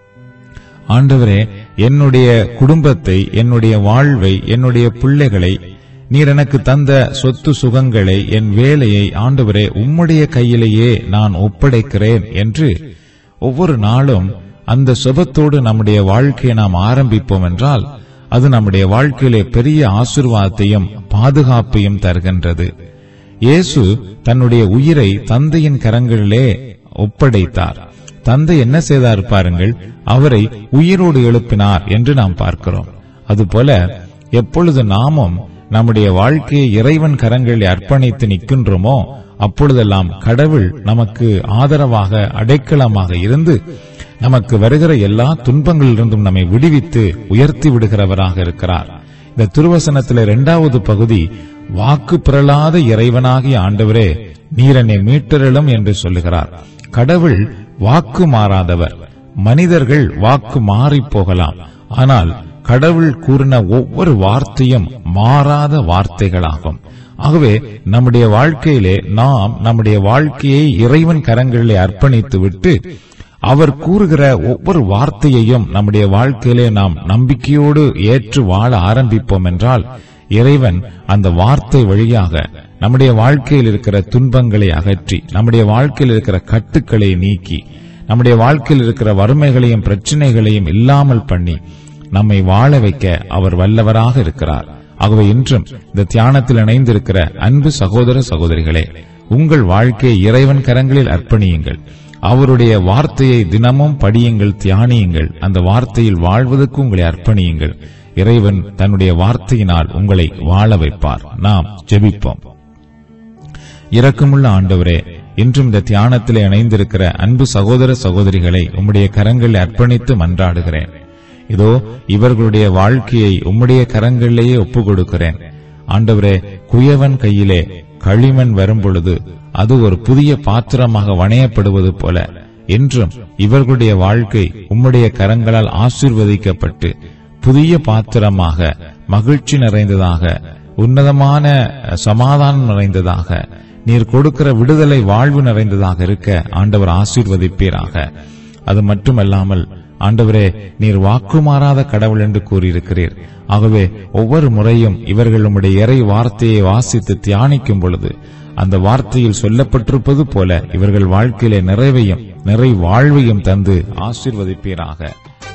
ஆண்டவரே என்னுடைய குடும்பத்தை என்னுடைய வாழ்வை என்னுடைய பிள்ளைகளை நீர் எனக்கு தந்த சொத்து சுகங்களை என் வேலையை ஆண்டவரே உம்முடைய கையிலேயே நான் ஒப்படைக்கிறேன் என்று ஒவ்வொரு நாளும் அந்த சுபத்தோடு நம்முடைய வாழ்க்கையை நாம் ஆரம்பிப்போம் என்றால் அது நம்முடைய வாழ்க்கையிலே பெரிய ஆசீர்வாதத்தையும் பாதுகாப்பையும் தருகின்றது இயேசு தன்னுடைய உயிரை தந்தையின் கரங்களிலே ஒப்படைத்தார் தந்தை என்ன செய்தார் பாருங்கள் அவரை உயிரோடு எழுப்பினார் என்று நாம் பார்க்கிறோம் அதுபோல எப்பொழுது நாமும் நம்முடைய வாழ்க்கையை இறைவன் கரங்களில் அர்ப்பணித்து நிற்கின்றோமோ அப்பொழுதெல்லாம் கடவுள் நமக்கு ஆதரவாக அடைக்கலமாக இருந்து நமக்கு வருகிற எல்லா துன்பங்களிலிருந்தும் நம்மை விடுவித்து உயர்த்தி விடுகிறவராக இருக்கிறார் இந்த திருவசனத்தில இரண்டாவது பகுதி வாக்கு பிறளாத இறைவனாகிய ஆண்டவரே நீர் என்னை மீட்டருளும் என்று சொல்லுகிறார் கடவுள் வாக்கு மாறாதவர் மனிதர்கள் வாக்கு மாறிப் போகலாம் ஆனால் கடவுள் கூறின ஒவ்வொரு வார்த்தையும் மாறாத வார்த்தைகளாகும் ஆகவே நம்முடைய வாழ்க்கையிலே நாம் நம்முடைய வாழ்க்கையை இறைவன் கரங்களிலே அர்ப்பணித்து விட்டு அவர் கூறுகிற ஒவ்வொரு வார்த்தையையும் நம்முடைய வாழ்க்கையிலே நாம் நம்பிக்கையோடு ஏற்று வாழ ஆரம்பிப்போம் என்றால் இறைவன் அந்த வார்த்தை வழியாக நம்முடைய வாழ்க்கையில் இருக்கிற துன்பங்களை அகற்றி நம்முடைய வாழ்க்கையில் இருக்கிற கட்டுக்களை நீக்கி நம்முடைய வாழ்க்கையில் இருக்கிற வறுமைகளையும் பிரச்சனைகளையும் இல்லாமல் பண்ணி நம்மை வாழ வைக்க அவர் வல்லவராக இருக்கிறார் ஆகவே இன்றும் இந்த தியானத்தில் இணைந்திருக்கிற அன்பு சகோதர சகோதரிகளே உங்கள் வாழ்க்கையை இறைவன் கரங்களில் அர்ப்பணியுங்கள் அவருடைய வார்த்தையை தினமும் படியுங்கள் தியானியுங்கள் அந்த வார்த்தையில் வாழ்வதற்கு உங்களை அர்ப்பணியுங்கள் இறைவன் தன்னுடைய வார்த்தையினால் உங்களை வாழ வைப்பார் நாம் ஜெபிப்போம் இரக்கமுள்ள ஆண்டவரே இன்றும் இந்த தியானத்திலே இணைந்திருக்கிற அன்பு சகோதர சகோதரிகளை உம்முடைய கரங்களில் அர்ப்பணித்து மன்றாடுகிறேன் இதோ இவர்களுடைய வாழ்க்கையை உம்முடைய கரங்களிலேயே ஒப்புக் கொடுக்கிறேன் ஆண்டவரே குயவன் கையிலே களிமண் வரும்பொழுது அது ஒரு புதிய பாத்திரமாக வணையப்படுவது போல என்றும் இவர்களுடைய வாழ்க்கை உம்முடைய கரங்களால் ஆசீர்வதிக்கப்பட்டு புதிய பாத்திரமாக மகிழ்ச்சி நிறைந்ததாக உன்னதமான சமாதானம் நிறைந்ததாக நீர் கொடுக்கிற விடுதலை வாழ்வு நிறைந்ததாக இருக்க ஆண்டவர் ஆசீர்வதிப்பீராக அது மட்டுமல்லாமல் ஆண்டவரே நீர் வாக்கு மாறாத கடவுள் என்று கூறியிருக்கிறீர் ஆகவே ஒவ்வொரு முறையும் இவர்கள் உம்முடைய இறை வார்த்தையை வாசித்து தியானிக்கும் பொழுது அந்த வார்த்தையில் சொல்லப்பட்டிருப்பது போல இவர்கள் வாழ்க்கையிலே நிறைவையும் நிறை வாழ்வையும் தந்து ஆசீர்வதிப்பீராக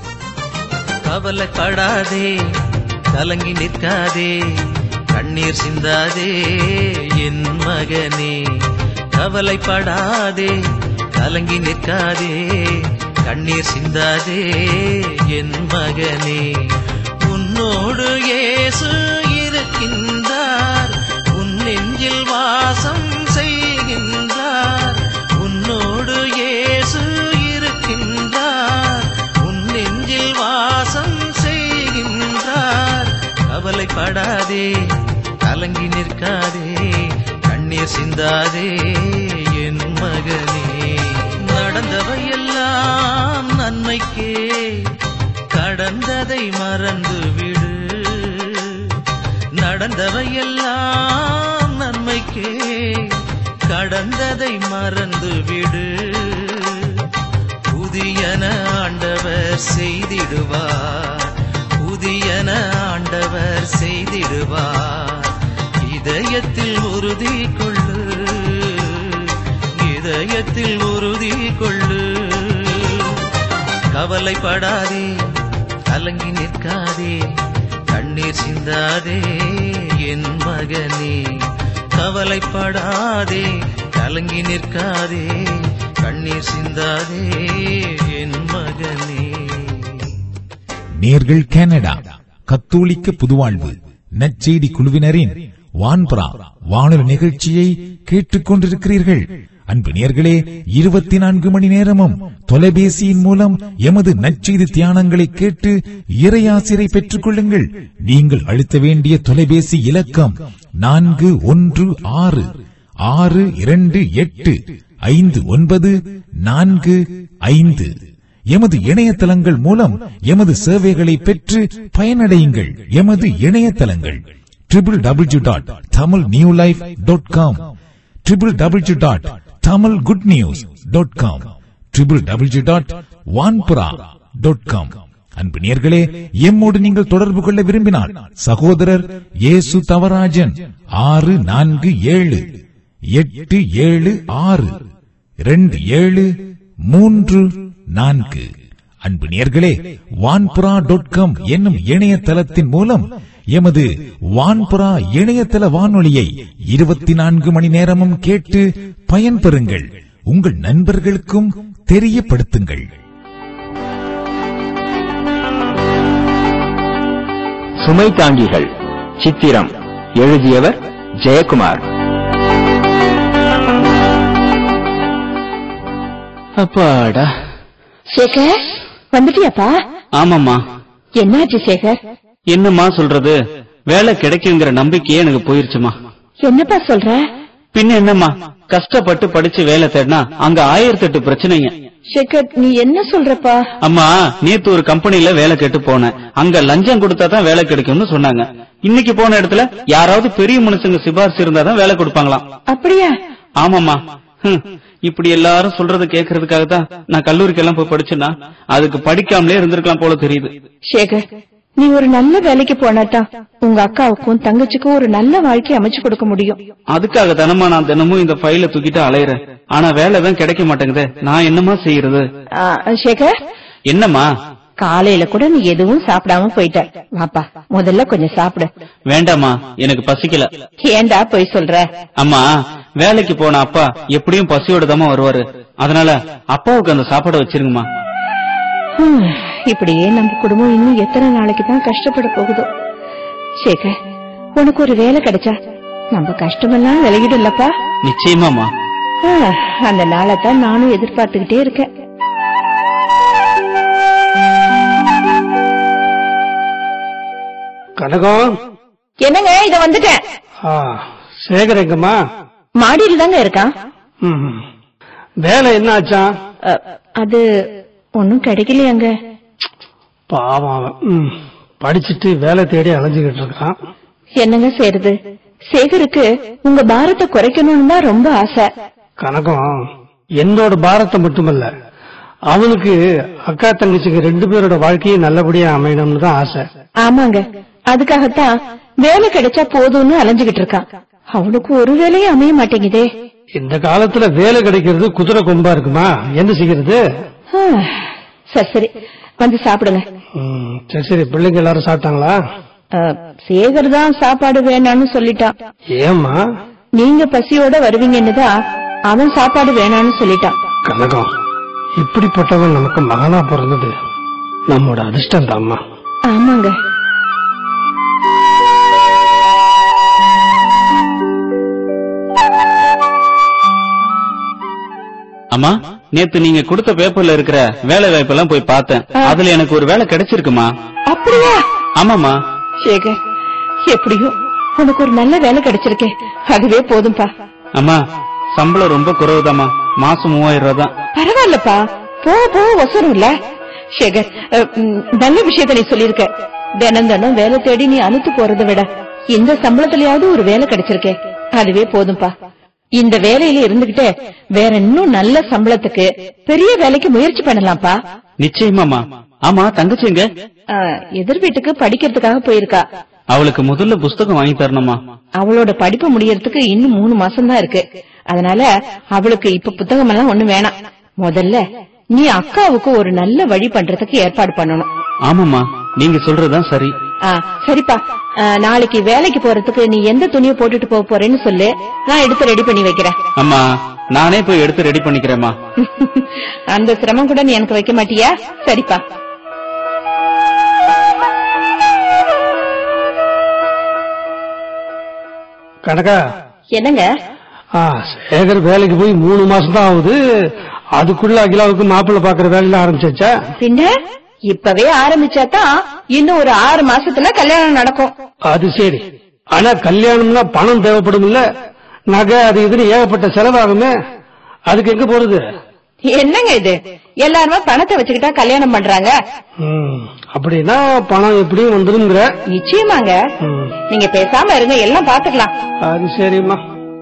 கவலைப்படாதே கலங்கி நிற்காதே கண்ணீர் சிந்தாதே என் மகனே கவலைப்படாதே கலங்கி நிற்காதே கண்ணீர் சிந்தாதே என் மகனே உன்னோடு இயேசு இருக்கின்றார் உன் நெஞ்சில் வாசம் செய்கின்றார் உன்னோடு இயேசு இருக்கின்றார் உன் நெஞ்சில் வாசம் செய்கின்றார் கவலைப்படாதே கலங்கி நிற்காதே கண்ணீர் சிந்தாதே என் மகனே நடந்தவையெல்லாம் நன்மைக்கே கடந்ததை மறந்து விடு நடந்தவையெல்லாம் நன்மைக்கே கடந்ததை மறந்து விடு புதியன ஆண்டவர் செய்திடுவார் புதியன ஆண்டவர் செய்திடுவார் இதயத்தில் உறுதி கொள்ளு இதயத்தில் உறுதி கொள்ளு கவலைப்படாதே கலங்கி நிற்காதே கண்ணீர் சிந்தாதே என் மகனே கவலைப்படாதே கலங்கி நிற்காதே கண்ணீர் சிந்தாதே என் மகனே
நேர்கள் கனடா கத்தோலிக்க புதுவாழ்வு நற்செய்தி குழுவினரின் வான்புறா வானொலி நிகழ்ச்சியை கேட்டுக் கொண்டிருக்கிறீர்கள் அன்பு நேர்களே இருபத்தி நான்கு மணி நேரமும் தொலைபேசியின் மூலம் எமது நற்செய்தி தியானங்களை கேட்டு இறையாசிரை பெற்றுக் கொள்ளுங்கள் நீங்கள் அழுத்த வேண்டிய தொலைபேசி இலக்கம் நான்கு ஒன்று ஆறு ஆறு இரண்டு எட்டு ஐந்து ஒன்பது நான்கு ஐந்து எமது இணையதளங்கள் மூலம் எமது சேவைகளை பெற்று பயனடையுங்கள் எமது இணையதளங்கள் triple W dot Tamil new life dot com triple W dot Tamil good news dot com triple W dot Vanpura dot com அன்பு நேர்களே எம்மோடு நீங்கள் தொடர்பு கொள்ள விரும்பினால் சகோதரர் இயேசு தவராஜன் ஆறு நான்கு ஏழு எட்டு ஏழு ஆறு ரெண்டு ஏழு மூன்று நான்கு அன்பு நேர்களே வான்புரா டாட் காம் என்னும் இணையதளத்தின் மூலம் எமது வான்புரா இணையதள வானொலியை இருபத்தி நான்கு மணி நேரமும் கேட்டு பயன்பெறுங்கள் உங்கள் நண்பர்களுக்கும் தெரியப்படுத்துங்கள்
சுமை தாங்கிகள் சித்திரம் எழுதியவர் ஜெயக்குமார்
அப்பாடா
சேகர் வந்துட்டியாப்பா
ஆமாம்மா
என்னாச்சு சேகர்
என்னம்மா சொல்றது வேலை கிடைக்குங்கிற நம்பிக்கையே எனக்கு போயிருச்சுமா
என்னப்பா சொல்ற
பின்ன என்னம்மா கஷ்டப்பட்டு படிச்சு வேலை தேடினா அங்க ஆயிரத்தி எட்டு பிரச்சனைங்க
சேகர் நீ என்ன சொல்றப்பா
அம்மா நேத்து ஒரு கம்பெனில வேலை கேட்டு போனேன் அங்க லஞ்சம் கொடுத்தா தான் வேலை கிடைக்கும்னு சொன்னாங்க இன்னைக்கு போன இடத்துல யாராவது பெரிய மனுஷங்க சிபாரிசு இருந்தா தான் வேலை கொடுப்பாங்களாம்
அப்படியா
ஆமாமா ஹம், இப்படி எல்லாரும் சொல்றது கேக்குறதுக்காக தான் நான் கல்லூரிக்கு எல்லாம் போய் படிச்சேன்னா அதுக்கு படிக்காமலே இருந்திருக்கலாம் போல தெரியுது
சேகர் நீ ஒரு நல்ல வேலைக்கு போனாதான் உங்க அக்காவுக்கும் தங்கச்சிக்கும் ஒரு நல்ல வாழ்க்கை அமைச்சு கொடுக்க முடியும்
அதுக்காக தானம்மா நான் தினமும் இந்த ஃபைல தூக்கிட்டு அலையறேன் ஆனா வேலை தான் கிடைக்க மாட்டேங்குதே நான் என்னம்மா செய்யறது
ஆ, சேகர்
என்னம்மா
காலையில கூட நீ எதுவும் சாப்பிடாம போயிட்ட வாப்பா முதல்ல கொஞ்சம் சாப்பிடு
வேண்டாம்மா எனக்கு பசிக்கல
ஏண்டா போய் சொல்ற
அம்மா வேலைக்கு போன அப்பா எப்படியும் பசியோட தாமா வருவாரு அதனால அப்பாவுக்கு அந்த சாப்பாடை வச்சிருங்கம்மா
ஹம், இப்படியே நம்ம குடும்பம் இன்னும் எத்தனை நாளைக்கு தான் கஷ்டப்பட போகுதோ சேகர் உனக்கு ஒரு வேலை கிடைச்சா நம்ம கஷ்டமெல்லாம் விலகிடும்லப்பா
நிச்சயமாமா
ஆ, அந்த நாளை தான் நானும் எதிர்பார்த்துக்கிட்டே இருக்கேன்
கனகம்
என்னங்க இத வந்துட்டேன்
ஆ, சேகர் எங்கம்மா
மாடியில தாங்க இருக்கான்
ம். வேலை என்ன ஆச்சா
அ, அது ஒன்னும் கிடைக்கலையாங்க
பாவம் அவன். ம். படிச்சிட்டு வேலை தேடி அலைஞ்சுகிட்டு இருக்கான்
என்னங்க செய்யறது சேகருக்கு உங்க பாரத்தை குறைக்கணும்னு தான் ரொம்ப ஆசை
கனகம் என்னோட பாரத்தை மட்டுமல்ல அவனுக்கு அக்கா தங்கச்சிக்கு ரெண்டு பேரோட வாழ்க்கையும் நல்லபடியா அமையணும்னு தான் ஆசை
ஆமாங்க அதுக்காகத்தான் வேலை கிடைச்சா போதும்னு அலைஞ்சுகிட்டு இருக்கான் அவனுக்கு ஒரு வேலையும் அமைய மாட்டேங்குதே
இந்த காலத்துல வேலை கிடைக்கிறது குதிரை கொம்பா இருக்குமா என்ன செய்யறது
ஆ, சரி சரி வந்து சாப்பிடுங்க
ம், சரி சரி பிள்ளைங்க எல்லாரும் சாப்பிட்டாங்களா
அ, சேகர் தான் சாப்பாடு வேணாம்னு சொல்லிட்டான்
ஏம்மா
நீங்க பசியோட வருவீங்கன்னு தான் அவன் சாப்பாடு வேணாம்னு சொல்லிட்டான்
கனகம் இப்படிப்பட்டவன் நமக்கு மகனா பிறந்தது நம்மோட அதிர்ஷ்டம் தாம்மா
ஆமாங்க
அம்மா நேத்து நீங்க கொடுத்த பேப்பர்ல இருக்கிற வேலை வாய்ப்பெல்லாம் போய் பார்த்தேன் அதுல எனக்கு ஒரு வேலை கிடைச்சிருக்குமா
அப்படியா
ஆமாமா
சேகர் எப்படியோ உனக்கு ஒரு நல்ல வேலை கிடைச்சிருக்கே அதுவே போதும்பா
அம்மா சம்பளம் ரொம்ப குறைவுதாம்மா மாசம் மூவாயிரம் ரூபாய் தான்
பரவாயில்லப்பா போ போ வசரும் இல்ல சேகர் அ, ம், நல்ல விஷயத்த நீ சொல்லிருக்க தினம் தினம் வேலை தேடி நீ அழுத்து போறதை விட இந்த சம்பளத்திலயாவது ஒரு வேலை கிடைச்சிருக்கே அதுவே போதும்பா இந்த வேலையில இருந்துகிட்டே வேற இன்னும் நல்ல சம்பளத்துக்கு பெரிய வேலைக்கு முயற்சி பண்ணலாம்ப்பா
நிச்சயமாமா ஆமா தங்கச்சிங்க
ஆ, எதிர் வீட்டுக்கு படிக்கிறதுக்காக போயிருக்கா
அவளுக்கு முதல்ல புஸ்தகம் வாங்கி தரணுமா
அவளோட படிப்பு முடியறதுக்கு இன்னும் மூணு மாசம் தான் இருக்கு அதனால அவளுக்கு இப்ப புத்தகம் எல்லாம் ஒண்ணு வேணாம் முதல்ல நீ அக்காவுக்கு ஒரு நல்ல வழி பண்றதுக்கு ஏற்பாடு பண்ணணும்
ஆமாமா நீங்க சொல்றதுதான் சரி
ஆ, சரிப்பா ஆ, நாளைக்கு வேலைக்கு போறதுக்கு நீ எந்த துணியை போட்டுட்டு போக போறேன்னு சொல்லு நான் எடுத்து ரெடி பண்ணி வைக்கிறேன்
அம்மா நானே போய் எடுத்து ரெடி பண்ணிக்கிறேம்மா
அந்த சிரமம் கூட நீ எனக்கு வைக்க மாட்டியா சரிப்பா
கனகா
என்னங்க
ஆ, சேகர் வேலைக்கு போய் மூணு மாசம் தான் ஆகுது அதுக்குள்ள அகிலாவுக்கு மாப்பிள்ளை பாக்குற வேலையில ஆரம்பிச்சாச்சா
பின்ன இப்பவே ஆரம்பிச்சாதான் இன்னும் ஒரு ஆறு மாசத்துல கல்யாணம் நடக்கும்
அது சரி ஆனா கல்யாணம்னா பணம் தேவைப்படும் இல்ல நகை அது இதுன்னு ஏகப்பட்ட செலவாகுமே அதுக்கு எங்க போறது
என்னங்க இது எல்லாருமே பணத்தை வச்சுக்கிட்டா கல்யாணம் பண்றாங்க
ம், அப்படின்னா பணம் எப்படியும் வந்துருங்கிற
நிச்சயமாங்க நீங்க பேசாம இருங்க எல்லாம் பாத்துக்கலாம்
அது சரிம்மா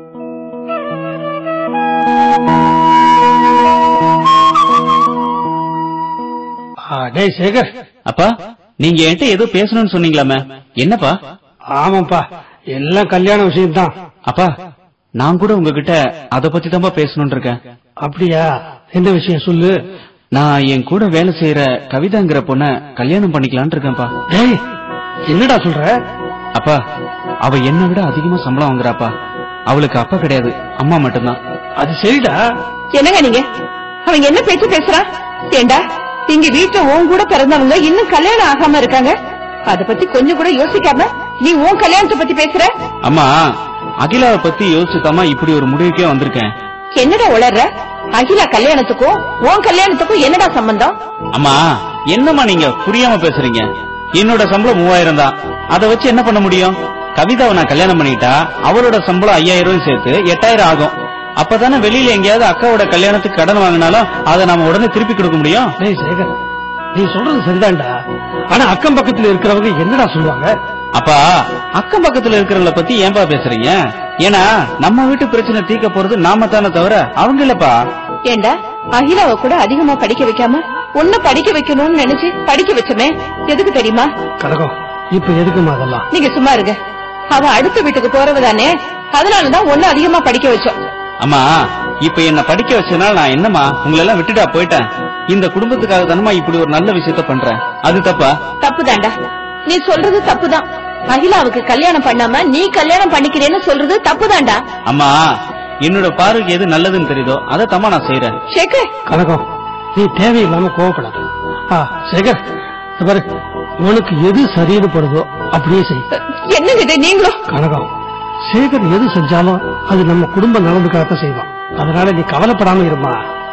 ஆ, டேய் சேகர்
அப்பா நீங்க என்கிட்ட ஏதோ பேசணும்னு சொன்னீங்களாமே என்னப்பா
ஆமாப்பா எல்லாம் கல்யாண விஷயம்தான்
அப்பா நான் கூட உங்ககிட்ட அத பத்தி தான்ப்பா பேசணும்னு இருக்கேன்
அப்படியா என்ன விஷயம் சொல்லு
நான் என் கூட வேலை செய்யற கவிதாங்கிற பொண்ண கல்யாணம் பண்ணிக்கலாம்னு இருக்கேன்ப்பா
டேய் என்னடா சொல்ற
அப்பா அவ என்னை விட அதிகமா சம்பளம் வாங்குறாப்பா அவளுக்கு அப்பா கிடையாது அம்மா மட்டும்தான்
அது சரிடா
என்னங்க நீங்க அவங்க என்ன பேச்சு பேசுறா ஏண்டா இங்க வீட்டுல உன் கூட பிறந்தவங்க இன்னும் கல்யாணம் ஆகாம இருக்காங்க அத பத்தி கொஞ்சம் கூட யோசிக்காம நீ உன் கல்யாணத்தை பத்தி பேசுற
அம்மா அகிலாவை பத்தி யோசிச்சுதாம்மா இப்படி ஒரு முடிவுக்கே வந்திருக்கேன்
என்னடா உளர்ற அகிலா கல்யாணத்துக்கும் உன் கல்யாணத்துக்கும் என்னடா சம்பந்தம்
அம்மா என்னம்மா நீங்க புரியாம பேசுறீங்க என்னோட சம்பளம் மூவாயிரம் தான் அதை வச்சு என்ன பண்ண முடியும் கவிதாவை நான் கல்யாணம் பண்ணிட்டா அவளோட சம்பளம் ஐயாயிரம் ரூபாய் சேர்த்து எட்டாயிரம் ஆகும் அப்பதானே வெளியில எங்கேயாவது அக்காவோட கல்யாணத்துக்கு கடன் வாங்கினாலும் அதை நாம உடனே திருப்பி கொடுக்க முடியும்
டேய் சேகர் நீ சொல்றது சரிதான்டா ஆனா அக்கம் பக்கத்துல இருக்கிறவங்க என்னடா சொல்லுவாங்க
அப்பா அக்கம் பக்கத்துல இருக்கிறவங்கள பத்தி ஏன்பா பேசுறீங்க ஏன்னா நம்ம வீட்டு பிரச்சனை தீர்க்க போறது நாம தானே தவிர அவங்க இல்லப்பா
ஏண்டா அகிலாவை கூட அதிகமா படிக்க வைக்காம உன்ன படிக்க வைக்கணும்னு நினைச்சு படிக்க வச்சமே எதுக்கு தெரியுமா
கனகம் இப்ப எதுக்குமா அதெல்லாம்
நீங்க சும்மா இருங்க அவ அடுத்த வீட்டுக்கு போறவ தானே அதனாலதான் ஒன்னு அதிகமா படிக்க வச்சோம்
அம்மா இப்ப என்ன படிக்க வச்சதுனால நான் என்னம்மா உங்களை எல்லாம் விட்டுட்டா போயிட்டேன் இந்த குடும்பத்துக்காக தானமா இப்படி ஒரு நல்ல விஷயத்த பண்றேன் அது தப்பா
தப்புதான்டா நீ சொல்றது தப்புதான் மகிழாவுக்கு கல்யாணம் பண்ணாம நீ கல்யாணம் பண்ணிக்கிறேன்னு சொல்றது தப்புதான்டா
அம்மா என்னோட பார்வைக்கு எது நல்லதுன்னு தெரியுதோ அதை தம்மா நான் செய்யறேன்
சேகர்
கனகம் நீ தேவையில்லாம கோவப்படாத ஆ சேகர் இந்த பாரு உனக்கு எது சரின்னு படுதோ அப்படியே செய்
என்னங்க இது நீங்களும்
கனகம் சேகர் எது செஞ்சாலும் அது நம்ம குடும்ப நலனுக்காகத்தான் செய்வான் அதனால நீ கவலைப்படாம இருமா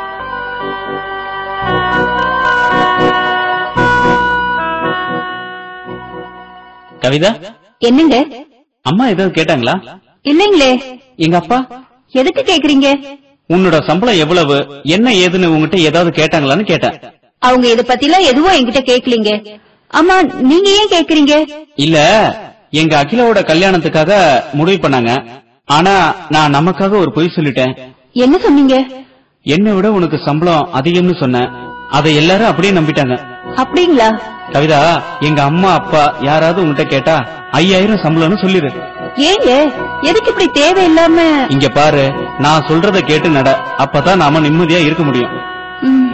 கவிதா
என்னங்க
அம்மா ஏதாவது கேட்டாங்களா
இல்லைங்களே
எங்க அப்பா
எதுக்கு கேக்குறீங்க
உன்னோட சம்பளம் எவ்வளவு என்ன ஏதுன்னு உங்ககிட்ட ஏதாவது கேட்டாங்களான்னு கேட்டேன்
அவங்க இத பத்திலாம் எதுவும் என்கிட்ட கேக்கலீங்க ஆமா நீங்க ஏன் கேக்குறீங்க
இல்ல எங்க அகிலாவோட கல்யாணத்துக்காக முடிவு பண்ணாங்க ஆனா நான் நமக்காக ஒரு பொய் சொல்லிட்டேன்
என்ன சொன்னீங்க
என்னை விட உனக்கு சம்பளம் அதிகம்னு சொன்னேன் அதை எல்லாரும் அப்படியே நம்பிட்டாங்க
அப்படிங்களா
கவிதா எங்க அம்மா அப்பா யாராவது உன்கிட்ட கேட்டா ஐயாயிரம் சம்பளம்னு சொல்லிரு
ஏங்க எதுக்கு இப்படி தேவையில்லாம
இங்க பாரு நான் சொல்றத கேட்டு நட அப்பதான் நாம நிம்மதியா இருக்க முடியும்
ம்.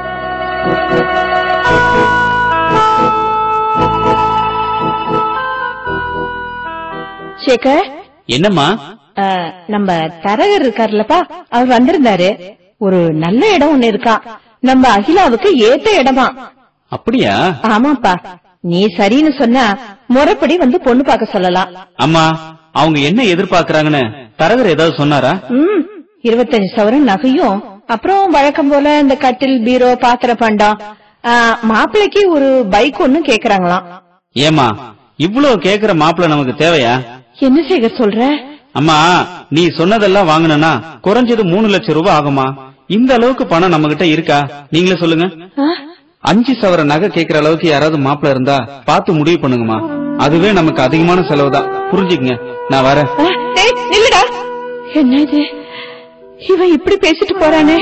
சேகர்
என்னம்மா
ஆ, நம்ம தரகர் இருக்காருல்லப்பா அவர் வந்திருந்தாரு ஒரு நல்ல இடம் ஒண்ணு இருக்கா நம்ம அகிலாவுக்கு ஏத்த இடமா
அப்படியா
ஆமாப்பா நீ சரின்னு சொன்னா முறைப்படி வந்து பொண்ணு பார்க்க சொல்லலாம்
அம்மா அவங்க என்ன எதிர்பார்க்கறாங்கன்னு தரகர் ஏதாவது சொன்னாரா
ம் இருபத்தஞ்சு சவரன் நகையும் அப்புறம் வழக்கம் போல இந்த கட்டில் பீரோ பாத்திர பண்டம் ஆ, மாப்பிள்ளைக்கு ஒரு பைக் ஒண்ணு கேக்குறாங்களாம்
ஏமா இவ்வளவு கேக்குற மாப்பிள்ள நமக்கு தேவையா
என்ன சேகர் சொல்ற
அம்மா நீ சொன்னதெல்லாம் வாங்கணும்னா குறைஞ்சது மூணு லட்சம் ரூபாய் ஆகுமா இந்த அளவுக்கு பணம் நம்ம கிட்ட இருக்கா நீங்களே சொல்லுங்க
ஆ?
அஞ்சு சவர நகை கேக்குற அளவுக்கு யாராவது மாப்பிள்ள இருந்தா பார்த்து முடிவு பண்ணுங்கம்மா அதுவே நமக்கு அதிகமான செலவு தான் புரிஞ்சுக்கங்க நான் வரேன்
ஆ, டேய், நில்லுடா என்ன இது இவன் இப்படி பேசிட்டு போறானே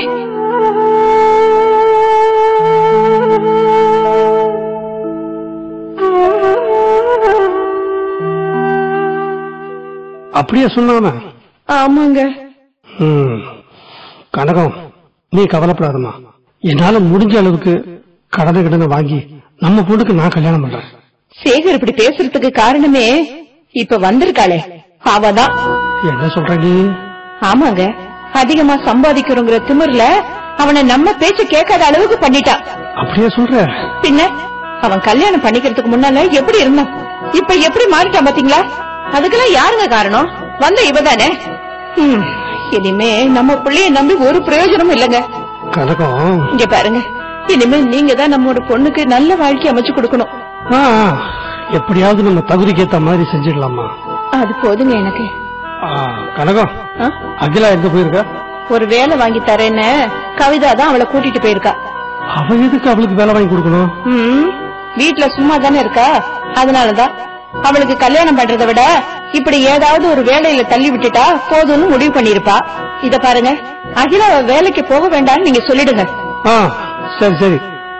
அப்படியே சொன்னானா
ஆமாங்க
ம். கனகம் நீ கவலைப்படாதம்மா என்னால முடிஞ்ச அளவுக்கு கடனை கடனை வாங்கி நம்ம பொண்ணுக்கு நான் கல்யாணம் பண்றேன்
சேகர் இப்படி பேசுறதுக்கு காரணமே இப்ப வந்திருக்காளே அவதான்
என்ன சொல்ற நீ
ஆமாங்க அதிகமா சம்பாதிக்கிறோங்கிற திமிர்ல அவனை நம்ம பேச்சு கேட்காத அளவுக்கு பண்ணிட்டா
அப்படியே சொல்ற
பின்ன அவன் கல்யாணம் பண்ணிக்கிறதுக்கு முன்னால எப்படி இருந்தான் இப்ப எப்படி மாறிட்டான் பாத்தீங்களா அதுக்கெல்லாம் யாருங்க காரணம் வந்த இவதானே ம், இனிமே நம்ம பிள்ளைய நம்பி ஒரு பிரயோஜனமும் இல்லைங்க
கனகம்
இங்க பாருங்க இனிமே நீங்க தான் நம்மோட பொண்ணுக்கு நல்ல வாழ்க்கை அமைச்சு கொடுக்கணும்
ஆ, எப்படியாவது நம்ம தகுதிக்கு ஏத்த மாதிரி செஞ்சிடலாமா
அது போதுங்க எனக்கு
ஆ, கனகம்
ஆ?
அகிலா எங்க போயிருக்கா
ஒரு வேலை வாங்கி தரேன்னு கவிதா தான் அவளை கூட்டிட்டு போயிருக்கா
அவ எதுக்கு அவளுக்கு வேலை வாங்கி கொடுக்கணும்
ம், வீட்ல சும்மா தானே இருக்கா அதனாலதான் அவளுக்கு கல்யாணம் பண்றதை விட இப்படி ஏதாவது ஒரு வேலையில தள்ளி விட்டுட்டா போதும்னு முடிவு பண்ணிருப்பா இத பாருங்க அகிலா அவ வேலைக்கு போக வேண்டாம்னு நீங்க சொல்லிடுங்க
ஆ சரி சரி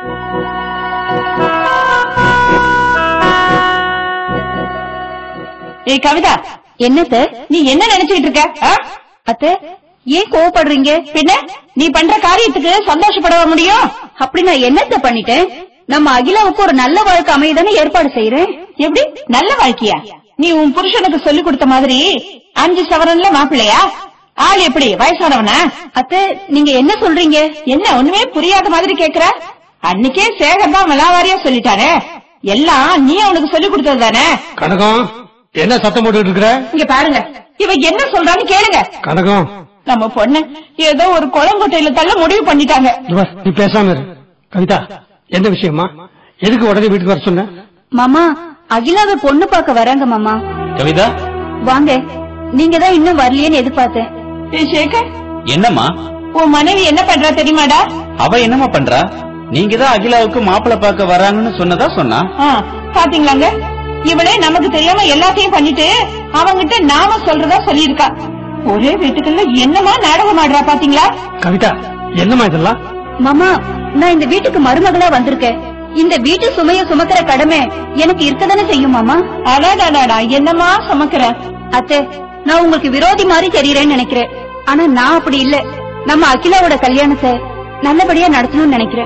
ஏய் கவிதா
என்னத்த
நீ என்ன நினைச்சுக்கிட்டு இருக்க ஆ?
அத்த ஏன் கோவப்படுறீங்க
பின்ன நீ பண்ற காரியத்துக்கு சந்தோஷப்பட முடியும்
அப்படி நான் என்னத்த பண்ணிட்டேன் நம்ம அகிலாவுக்கு ஒரு நல்ல வாழ்க்கை அமையதானே ஏற்பாடு செய்யறேன்
எப்படி நல்ல வாழ்க்கையா நீ உன் புருஷனுக்கு சொல்லி கொடுத்த மாதிரி அஞ்சு சவரன்ல மாப்பிள்ளையா ஆள் எப்படி வயசானவனா
அத்த நீங்க என்ன சொல்றீங்க
என்ன ஒண்ணுமே புரியாத மாதிரி கேக்குற அன்னைக்கே சேகர் தான் விளாவாரியா சொல்லிட்டானே எல்லாம் நீ அவனுக்கு சொல்லி கொடுத்தது தானே
கனகம் என்ன சத்தம் போட்டுட்டு இருக்கிற
இங்க பாருங்க இவ என்ன சொல்றான்னு கேளுங்க
கனகம்
நம்ம பொண்ணு ஏதோ ஒரு குளங்கொட்டையில தள்ள முடிவு பண்ணிட்டாங்க
இங்க வா, நீ பேசாம இரு கவிதா என்ன விஷயமா எதுக்கு உடனே வீட்டுக்கு வர சொன்ன
மாமா அகிலாவை பொண்ணு பார்க்க வராங்க மாமா
கவிதா
வாங்க நீங்க தான் இன்னும் வரலையேன்னு எதிர்பார்த்தேன்
ஏய் சேகர்
என்னம்மா
உன் மனைவி என்ன பண்றா தெரியுமாடா
அவ என்னம்மா பண்றா நீங்க தான் அகிலாவுக்கு மாப்பிள்ள பார்க்க வராங்கன்னு சொன்னதா சொன்னா
ஆ, பாத்தீங்களாங்க இவளே நமக்கு தெரியாம எல்லாத்தையும் பண்ணிட்டு அவங்கிட்ட நாம சொல்றதா சொல்லியிருக்கா ஒரே வீட்டுக்குள்ள என்னமா நாடகம் ஆடுறா பாத்தீங்களா
கவிதா என்னம்மா இதெல்லாம்
மாமா நான் இந்த வீட்டுக்கு மருமகளா வந்திருக்கேன் இந்த வீட்டு சுமைய சுமக்கிற கடமை எனக்கு இருக்கதானே செய்யும் மாமா
அடாடாடாடா என்னமா சுமக்கிற
அத்தை நான் உங்களுக்கு விரோதி மாதிரி தெரியறேன்னு நினைக்கிறேன் ஆனா நான் அப்படி இல்ல நம்ம அகிலாவோட கல்யாணத்தை நல்லபடியா நடத்தணும்னு நினைக்கிறேன்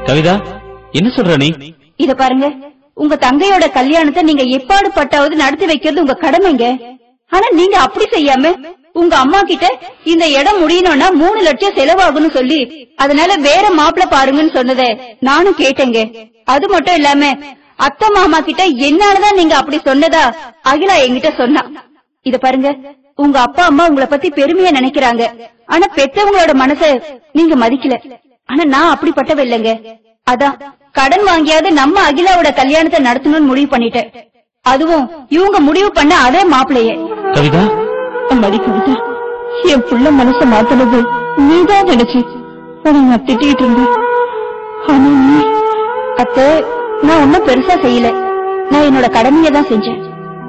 கவிதா என்ன சொல்ற நீ
இத பாருங்க உங்க தங்கையோட கல்யாணத்தை நீங்க எப்பாடு பட்டாவது நடத்தி வைக்கிறது உங்க கடமைங்க ஆனா நீங்க அப்படி செய்யாம உங்க அம்மா கிட்ட இந்த இடம் முடியணும்னா மூணு லட்சம் செலவாகும்னு சொல்லி அதனால வேற மாப்பிள்ள பாருங்கன்னு சொன்னதை நானும் கேட்டேங்க அது மட்டும் இல்லாம அத்தை மாமா கிட்ட என்னாலதான் நீங்க அப்படி சொன்னதா அகிலா என்கிட்ட சொன்னா இத பாருங்க உங்க அப்பா அம்மா உங்களை பத்தி பெருமையா நினைக்கிறாங்க ஆனா பெத்தவங்களோட மனச நீங்க மதிக்கல ஆனா நான் அப்படிப்பட்டவ இல்லைங்க அதான் கடன் வாங்கியாவது நம்ம அகிலாவோட கல்யாணத்தை நடத்தணும்னு முடிவு பண்ணிட்டேன் அதுவும் இவங்க முடிவு பண்ண அதே மாப்பிளையே
கவிதா
அம்மாடி கவிதா என் புள்ள மனச மாத்துனது நீதான் நினைச்சு உன்னை நான் திட்டிட்டு இருந்தேன் ஆனா நீ
அத்தை நான் ஒன்னும் பெருசா செய்யல நான் என்னோட கடமையை தான் செஞ்சேன்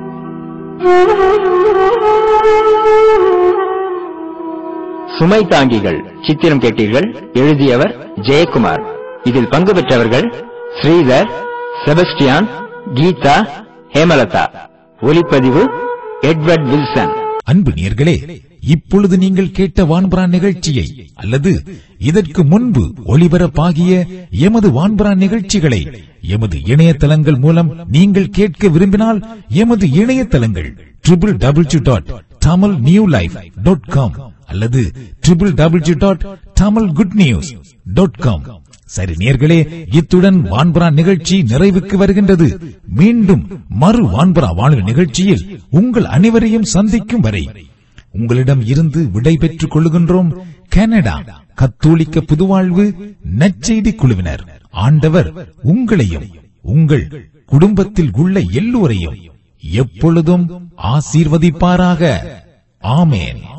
சுமை தாங்கிகள் சித்திரம் கேட்டீர்கள் எழுதியவர் ஜெயக்குமார் இதில் பங்கு பெற்றவர்கள் ஸ்ரீதர் செபஸ்டியான் கீதா ஹேமலதா ஒலிப்பதிவு எட்வர்ட் வில்சன்
அன்பு நேர்களே இப்பொழுது நீங்கள் கேட்ட வான்பரா நிகழ்ச்சியை அல்லது இதற்கு முன்பு ஒளிபரப்பாகிய எமது வான்பரா நிகழ்ச்சிகளை எமது இணையதளங்கள் மூலம் நீங்கள் கேட்க விரும்பினால் எமது இணையதளங்கள் triple W dot Tamil new life dot com அல்லது triple W dot Tamil good news dot com சரி நேர்களே இத்துடன் வான்பரா நிகழ்ச்சி நிறைவுக்கு வருகின்றது மீண்டும் மறு வான்பரா வானொலி நிகழ்ச்சியில் உங்கள் அனைவரையும் சந்திக்கும் வரை உங்களிடம் இருந்து விடை பெற்றுக் கொள்கின்றோம் கனடா கத்தோலிக்க புதுவாழ்வு நற்செய்தி குழுவினர் ஆண்டவர் உங்களையும் உங்கள் குடும்பத்தில் உள்ள எல்லோரையும் எப்பொழுதும் ஆசீர்வதிப்பாராக ஆமேன்